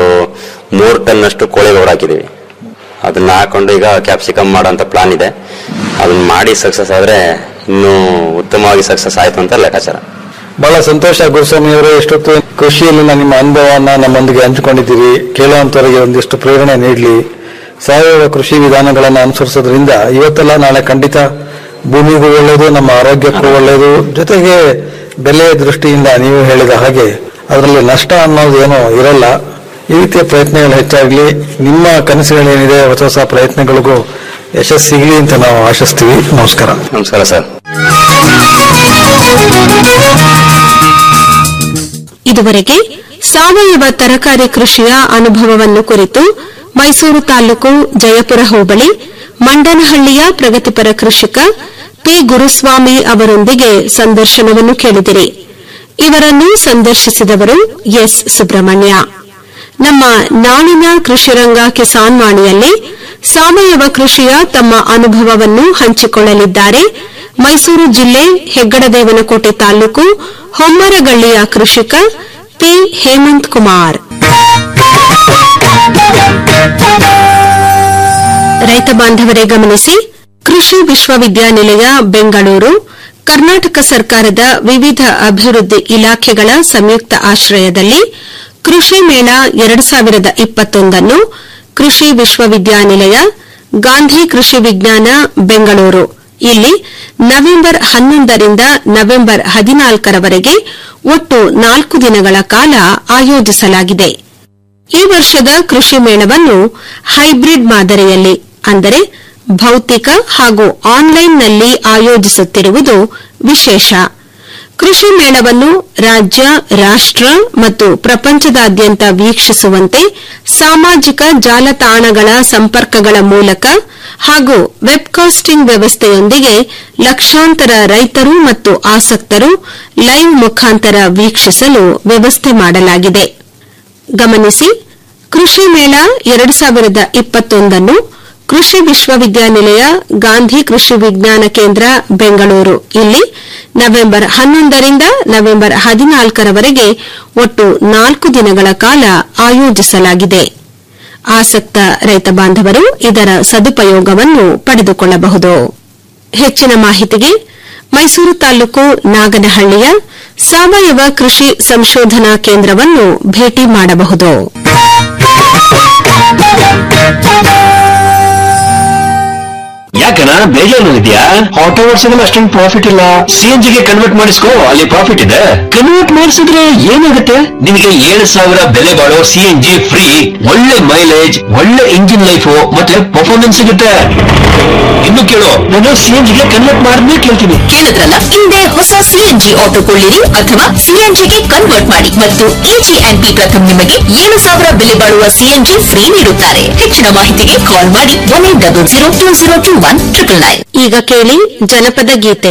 ಮೂರು ಟನ್ ಅಷ್ಟು ಕೋಳಿ ಗೊಬ್ಬರ ಹಾಕಿದೀವಿ ಅದನ್ನ ಹಾಕೊಂಡು ಈಗ ಕ್ಯಾಪ್ಸಿಕಮ್ ಮಾಡೋಂಥ ಪ್ಲಾನ್ ಇದೆ ಅದನ್ನ ಮಾಡಿ ಸಕ್ಸಸ್ ಆದ್ರೆ ಇನ್ನೂ ಉತ್ತಮವಾಗಿ ಸಕ್ಸಸ್ ಆಯ್ತು ಅಂತ ಲೆಕ್ಕಾಚಾರ ಬಹಳ ಸಂತೋಷ ಗುರುಸ್ವಾಮಿ ಅವರು ಎಷ್ಟೊತ್ತು ಕೃಷಿಯಲ್ಲಿನ ನಿಮ್ಮ ಅನುಭವವನ್ನ ನಮ್ಮೊಂದಿಗೆ ಹಂಚಿಕೊಂಡಿದ್ದೀರಿ ಕೇಳುವಂತವರಿಗೆ ಒಂದಿಷ್ಟು ಪ್ರೇರಣೆ ನೀಡಲಿ ಸಾವಯವ ಕೃಷಿ ವಿಧಾನಗಳನ್ನು ಅನುಸರಿಸೋದ್ರಿಂದ ಇವತ್ತೆಲ್ಲ ನಾಳೆ ಖಂಡಿತ ಭೂಮಿಗೂ ಒಳ್ಳೆಯದು ನಮ್ಮ ಆರೋಗ್ಯಕ್ಕೂ ಒಳ್ಳೆಯದು ಜೊತೆಗೆ ಬೆಲೆಯ ದೃಷ್ಟಿಯಿಂದ ನೀವು ಹೇಳಿದ ಹಾಗೆ ಅದರಲ್ಲಿ ನಷ್ಟ ಅನ್ನೋದು ಏನೋ ಇರಲ್ಲ ಈ ರೀತಿಯ ಪ್ರಯತ್ನಗಳು ಹೆಚ್ಚಾಗಲಿ ನಿಮ್ಮ ಕನಸುಗಳೇನಿದೆ ಹೊಸ ಹೊಸ ಪ್ರಯತ್ನಗಳಿಗೂ ಯಶಸ್ಸು ಸಿಗಲಿ ಅಂತ ನಾವು ಆಶಿಸ್ತೀವಿ ನಮಸ್ಕಾರ ನಮಸ್ಕಾರ ಸರ್ ಇದುವರೆಗೆ ಸಾವಯವ ತರಕಾರಿ ಕೃಷಿಯ ಅನುಭವವನ್ನು ಕುರಿತು ಮೈಸೂರು ತಾಲೂಕು ಜಯಪುರ ಹೋಬಳಿ ಮಂಡನಹಳ್ಳಿಯ ಪ್ರಗತಿಪರ ಕೃಷಿಕ ಪಿ ಗುರುಸ್ವಾಮಿ ಅವರೊಂದಿಗೆ ಸಂದರ್ಶನವನ್ನು ಕೇಳಿದಿರಿ ಇವರನ್ನು ಸಂದರ್ಶಿಸಿದವರು ಎಸ್ ಸುಬ್ರಹ್ಮಣ್ಯ ನಮ್ಮ ನಾಳಿನ ಕೃಷಿರಂಗ ಕಿಸಾನ್ ವಾಣಿಯಲ್ಲಿ ಸಾವಯವ ಕೃಷಿಯ ತಮ್ಮ ಅನುಭವವನ್ನು ಹಂಚಿಕೊಳ್ಳಲಿದ್ದಾರೆ ಮೈಸೂರು ಜಿಲ್ಲೆ ಹೆಗ್ಗಡದೇವನಕೋಟೆ ತಾಲೂಕು ಹೊಮ್ಮರಗಳ್ಳಿಯ ಕೃಷಿಕ ಪಿ ಹೇಮಂತ್ ಕುಮಾರ್ ರೈತ ಬಾಂಧವರೇ ಗಮನಿಸಿ ಕೃಷಿ ವಿಶ್ವವಿದ್ಯಾನಿಲಯ ಬೆಂಗಳೂರು ಕರ್ನಾಟಕ ಸರ್ಕಾರದ ವಿವಿಧ ಅಭಿವೃದ್ಧಿ ಇಲಾಖೆಗಳ ಸಂಯುಕ್ತ ಆಶ್ರಯದಲ್ಲಿ ಕೃಷಿ ಮೇಳ ಎರಡು ಸಾವಿರದ ಇಪ್ಪತ್ತೊಂದನ್ನು ಕೃಷಿ ವಿಶ್ವವಿದ್ಯಾನಿಲಯ ಗಾಂಧಿ ಕೃಷಿ ವಿಜ್ಞಾನ ಬೆಂಗಳೂರು ಇಲ್ಲಿ ನವೆಂಬರ್ ಹನ್ನೊಂದರಿಂದ ನವೆಂಬರ್ ಹದಿನಾಲ್ಕರವರೆಗೆ ಒಟ್ಟು ನಾಲ್ಕು ದಿನಗಳ ಕಾಲ ಆಯೋಜಿಸಲಾಗಿದೆ ಈ ವರ್ಷದ ಕೃಷಿ ಮೇಳವನ್ನು ಹೈಬ್ರಿಡ್ ಮಾದರಿಯಲ್ಲಿ ಅಂದರೆ ಭೌತಿಕ ಹಾಗೂ ಆನ್ಲೈನ್ನಲ್ಲಿ ಆಯೋಜಿಸುತ್ತಿರುವುದು ವಿಶೇಷ ಕೃಷಿ ಮೇಳವನ್ನು ರಾಜ್ಯ ರಾಷ್ಟ ಮತ್ತು ಪ್ರಪಂಚದಾದ್ಯಂತ ವೀಕ್ಷಿಸುವಂತೆ ಸಾಮಾಜಿಕ ಜಾಲತಾಣಗಳ ಸಂಪರ್ಕಗಳ ಮೂಲಕ ಹಾಗೂ ವೆಬ್ಕಾಸ್ಟಿಂಗ್ ವ್ಯವಸ್ಥೆಯೊಂದಿಗೆ ಲಕ್ಷಾಂತರ ರೈತರು ಮತ್ತು ಆಸಕ್ತರು ಲೈವ್ ಮುಖಾಂತರ ವೀಕ್ಷಿಸಲು ವ್ಯವಸ್ಥೆ ಮಾಡಲಾಗಿದೆ ಗಮನಿಸಿ ಕೃಷಿ ಮೇಳ ಎರಡು ಸಾವಿರದ ಇಪ್ಪತ್ತೊಂದನ್ನು ಕೃಷಿ ವಿಶ್ವವಿದ್ಯಾನಿಲಯ ಗಾಂಧಿ ಕೃಷಿ ವಿಜ್ಞಾನ ಕೇಂದ್ರ ಬೆಂಗಳೂರು ಇಲ್ಲಿ ನವೆಂಬರ್ ಹನ್ನೊಂದರಿಂದ ನವೆಂಬರ್ ಹದಿನಾಲ್ಕರವರೆಗೆ ಒಟ್ಟು ನಾಲ್ಕು ದಿನಗಳ ಕಾಲ ಆಯೋಜಿಸಲಾಗಿದೆ ಆಸಕ್ತ ರೈತ ಬಾಂಧವರು ಇದರ ಸದುಪಯೋಗವನ್ನು ಪಡೆದುಕೊಳ್ಳಬಹುದು ಹೆಚ್ಚಿನ ಮಾಹಿತಿಗೆ ಮೈಸೂರು ತಾಲೂಕು ನಾಗನಹಳ್ಳಿಯ ಸಾವಯವ ಕೃಷಿ ಸಂಶೋಧನಾ ಕೇಂದ್ರವನ್ನು ಭೇಟಿ ಮಾಡಬಹುದು ಯಾಕನ ಬೇಜಾರು ಇದೆಯಾ ಆಟೋ ಓಡಿಸೋದ್ರಲ್ಲಿ ಅಷ್ಟೊಂದು ಪ್ರಾಫಿಟ್ ಇಲ್ಲ ಸಿಎನ್ಜಿ ಗೆ ಕನ್ವರ್ಟ್ ಮಾಡಿಸ್ಕೋ ಅಲ್ಲಿ ಪ್ರಾಫಿಟ್ ಇದೆ ಕನ್ವರ್ಟ್ ಮಾಡಿಸಿದ್ರೆ ಏನಾಗುತ್ತೆ ನಿನಗೆ ಏಳು ಸಾವಿರ ಬೆಲೆ ಬಾಳೋ ಸಿಎನ್ಜಿ ಫ್ರೀ ಒಳ್ಳೆ ಮೈಲೇಜ್ ಒಳ್ಳೆ ಇಂಜಿನ್ ಲೈಫ್ ಮತ್ತೆ ಪರ್ಫಾರ್ಮೆನ್ಸ್ ಸಿಗುತ್ತೆ ಇನ್ನು ಕೇಳು ನಾನು ಸಿಎನ್ಜಿ ಗೆ ಕನ್ವರ್ಟ್ ಮಾಡಿದ್ಮೇಲೆ ಕೇಳ್ತೀನಿ ಕೇಳಿದ್ರಲ್ಲ ಹಿಂದೆ ಹೊಸ ಸಿಎನ್ಜಿ ಆಟೋ ಕೊಳ್ಳಿರಿ ಅಥವಾ ಸಿಎನ್ಜಿಗೆ ಕನ್ವರ್ಟ್ ಮಾಡಿ ಮತ್ತು ಎಜಿಎನ್ಪಿ ಪ್ರಥಮ್ ನಿಮಗೆ ಏಳು ಸಾವಿರ ಬೆಲೆ ಬಾಳುವ ಸಿಎನ್ಜಿ ಫ್ರೀ ನೀಡುತ್ತಾರೆ ಹೆಚ್ಚಿನ ಮಾಹಿತಿಗೆ ಕಾಲ್ ಮಾಡಿ one eight double zero two zero two one triple nine ಈಗ ಕೇಳಿ ಜನಪದ ಗೀತೆ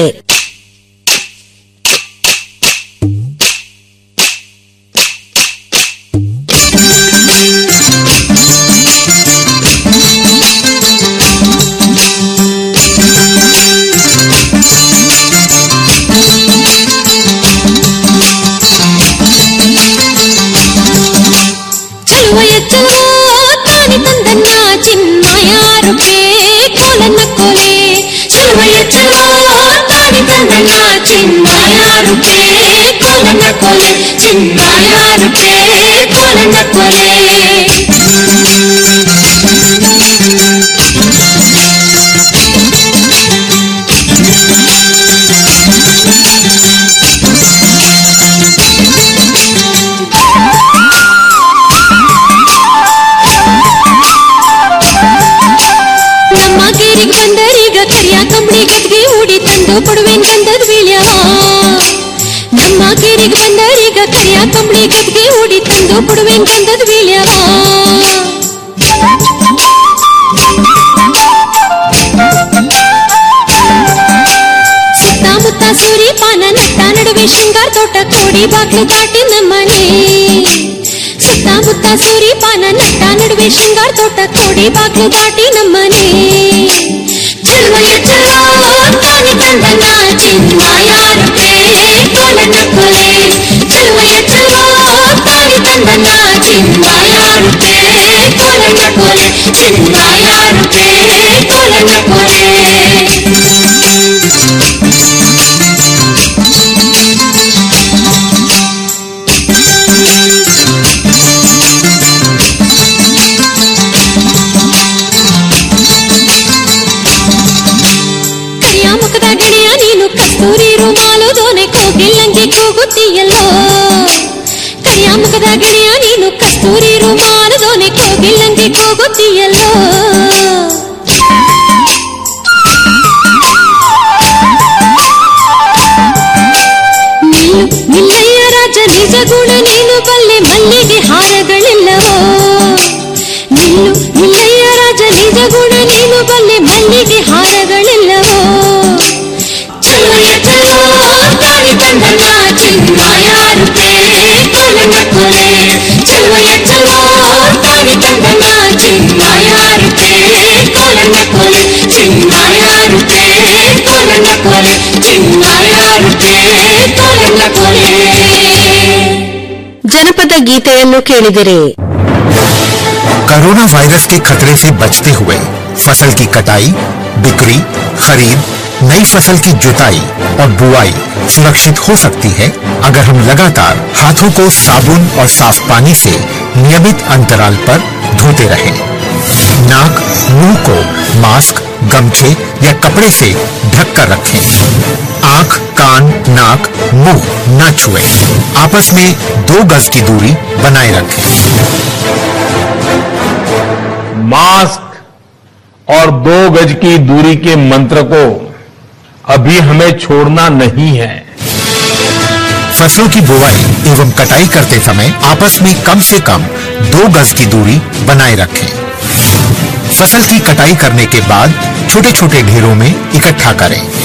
ಚಲುವಯ ಚಲೋ ತಾನಿ ತಂದನ್ನ ಚಿನ್ಮಯಾರುಪೇ ಕೋಲನ್ನ ಕೋಲೆ ಚಲುವಯ ಚಲೋ ತಾನಿ ತಂದನ್ನ ಚಿನ್ಮಯಾರುಪೇ ಕೋಲನ್ನ ಕೋಲೆ ಚಿನ್ಮಯಾರುಪೇ ಕೋಲನ್ನ ಕೋಲೆ ನಮ್ಮ ಕೇರಿಗೆ ಬಂದರೀಗ ಕರಿಯ ಕಂಬಳಿ ಗದ್ಗೆ ಹೂಡಿ ತಂದು ಕೊಡುವೆನ್ ಗಂಧದ ಬೀಳ್ಯವ ನಮ್ಮ ಕೇರಿಗೆ ಬಂದರೀಗ ಕರಿಯ ಕಂಬಳಿ ಗದ್ಗೆ ಹೂಡಿ ತಂದು ಕೊಡುವೆನ್ ಗಂಧದ ಬೀಳ್ಯವ ಸುತ್ತಮುತ್ತ ಸೂರ್ಯಪಾನ ನಟ್ಟ ನಡುವೆ ಶೃಂಗಾರ ತೋಟ ಕೋಡಿ ಬಾಗ್ಲು ದಾಟಿ ನಮ್ಮನೆ ಸುತ್ತಮುತ್ತ ಸೂರ್ಯಪಾನ ನಟ್ಟ ನಡುವೆ ಶೃಂಗಾರ ತೋಟ ಕೋಡಿ ಬಾಗ್ಲು ದಾಟಿ ನಮ್ಮನೆ ಚಲುವಯ ಚಲೋ ತಾನಿ ತಂದನ ಚಿನ್ಮಯಾರುಪೇ ಕೋಲನ ಕೊಲೆ ಚಲುವಯ ಚಲೋ ತಾನಿ ತಂದನ ಚಿನ್ಮಯಾರುಪೇ ಕೋಲನ ಕೊಲೆ ಚಿನ್ಮಯಾರುಪೇ ಕೋಲನ ಕೊಲೆ ಕರಿಯ ಮುಖದ ಗಿಳಿಯ ನೀನು ಕಸ್ತೂರಿ ರುಮಾಲು ದೋನೆ ಕೋಗಿಲ್ಲಂಗೆ ಕೂಗುತ್ತೀಯಲ್ಲೋ ಕರಿಯ ಮುಖದ ಗಿಳಿಯ ನೀನು ಕಸ್ತೂರಿ ರುಮಾಲು ದೋನೆ ಕೋಗಿಲ್ಲಂಗೆ ಕೂಗುತ್ತೀಯಲ್ಲೋ ನಿಲ್ಲು ನಿಲ್ಲಯ್ಯ ರಾಜ ನಿಜ ಗುಣ ನೀನು ಬಲ್ಲೆ ಮಲ್ಲಿಗೆ ಹಾರಗಳಿಲ್ಲವೋ ನಿಲ್ಲು ನಿಲ್ಲಯ್ಯ ರಾಜ ನಿಜ ಗುಣ ನೀನು ಬಲ್ಲೆ ಮಲ್ಲಿಗೆ ಹಾರಗಳಿಲ್ಲವೋ ಚಲುವಯ ಚಲೋ ತಾಳಿ ತಂದನ ಚಿನ್ಮಯಾರುಪೇ ಕೋಲನ ಕೊಲೆ ಚಲುವಯ ಚಲೋ ತಾಳಿ ತಂದನ ಚಿನ್ಮಯಾರುಪೇ ಕೋಲನ ಕೊಲೆ ಚಿನ್ಮಯಾರುಪೇ ಕೋಲನ ಕೊಲೆ ಚಿನ್ಮಯಾರುಪೇ ಕೋಲನ ಕೊಲೆ ಜನಪದ ಗೀತೆಯನ್ನು ಕೇಳಿದಿರಿ कोरोना वायरस के खतरे से बचते हुए फसल की कटाई बिक्री खरीद नई फसल की जुताई और बुआई सुरक्षित हो सकती है अगर हम लगातार हाथों को साबुन और साफ पानी से नियमित अंतराल पर धोते रहें। नाक मुंह को मास्क गमछे या कपड़े से ढक कर रखें आंख कान नाक मुंह न छुएं। आपस में दो गज की दूरी बनाए रखें मास्क और दो गज की दूरी के मंत्र को अभी हमें छोड़ना नहीं है फसलों की बुवाई एवं कटाई करते समय आपस में कम से कम दो गज की दूरी बनाए रखें फसल की कटाई करने के बाद छोटे छोटे ढेरों में इकट्ठा करें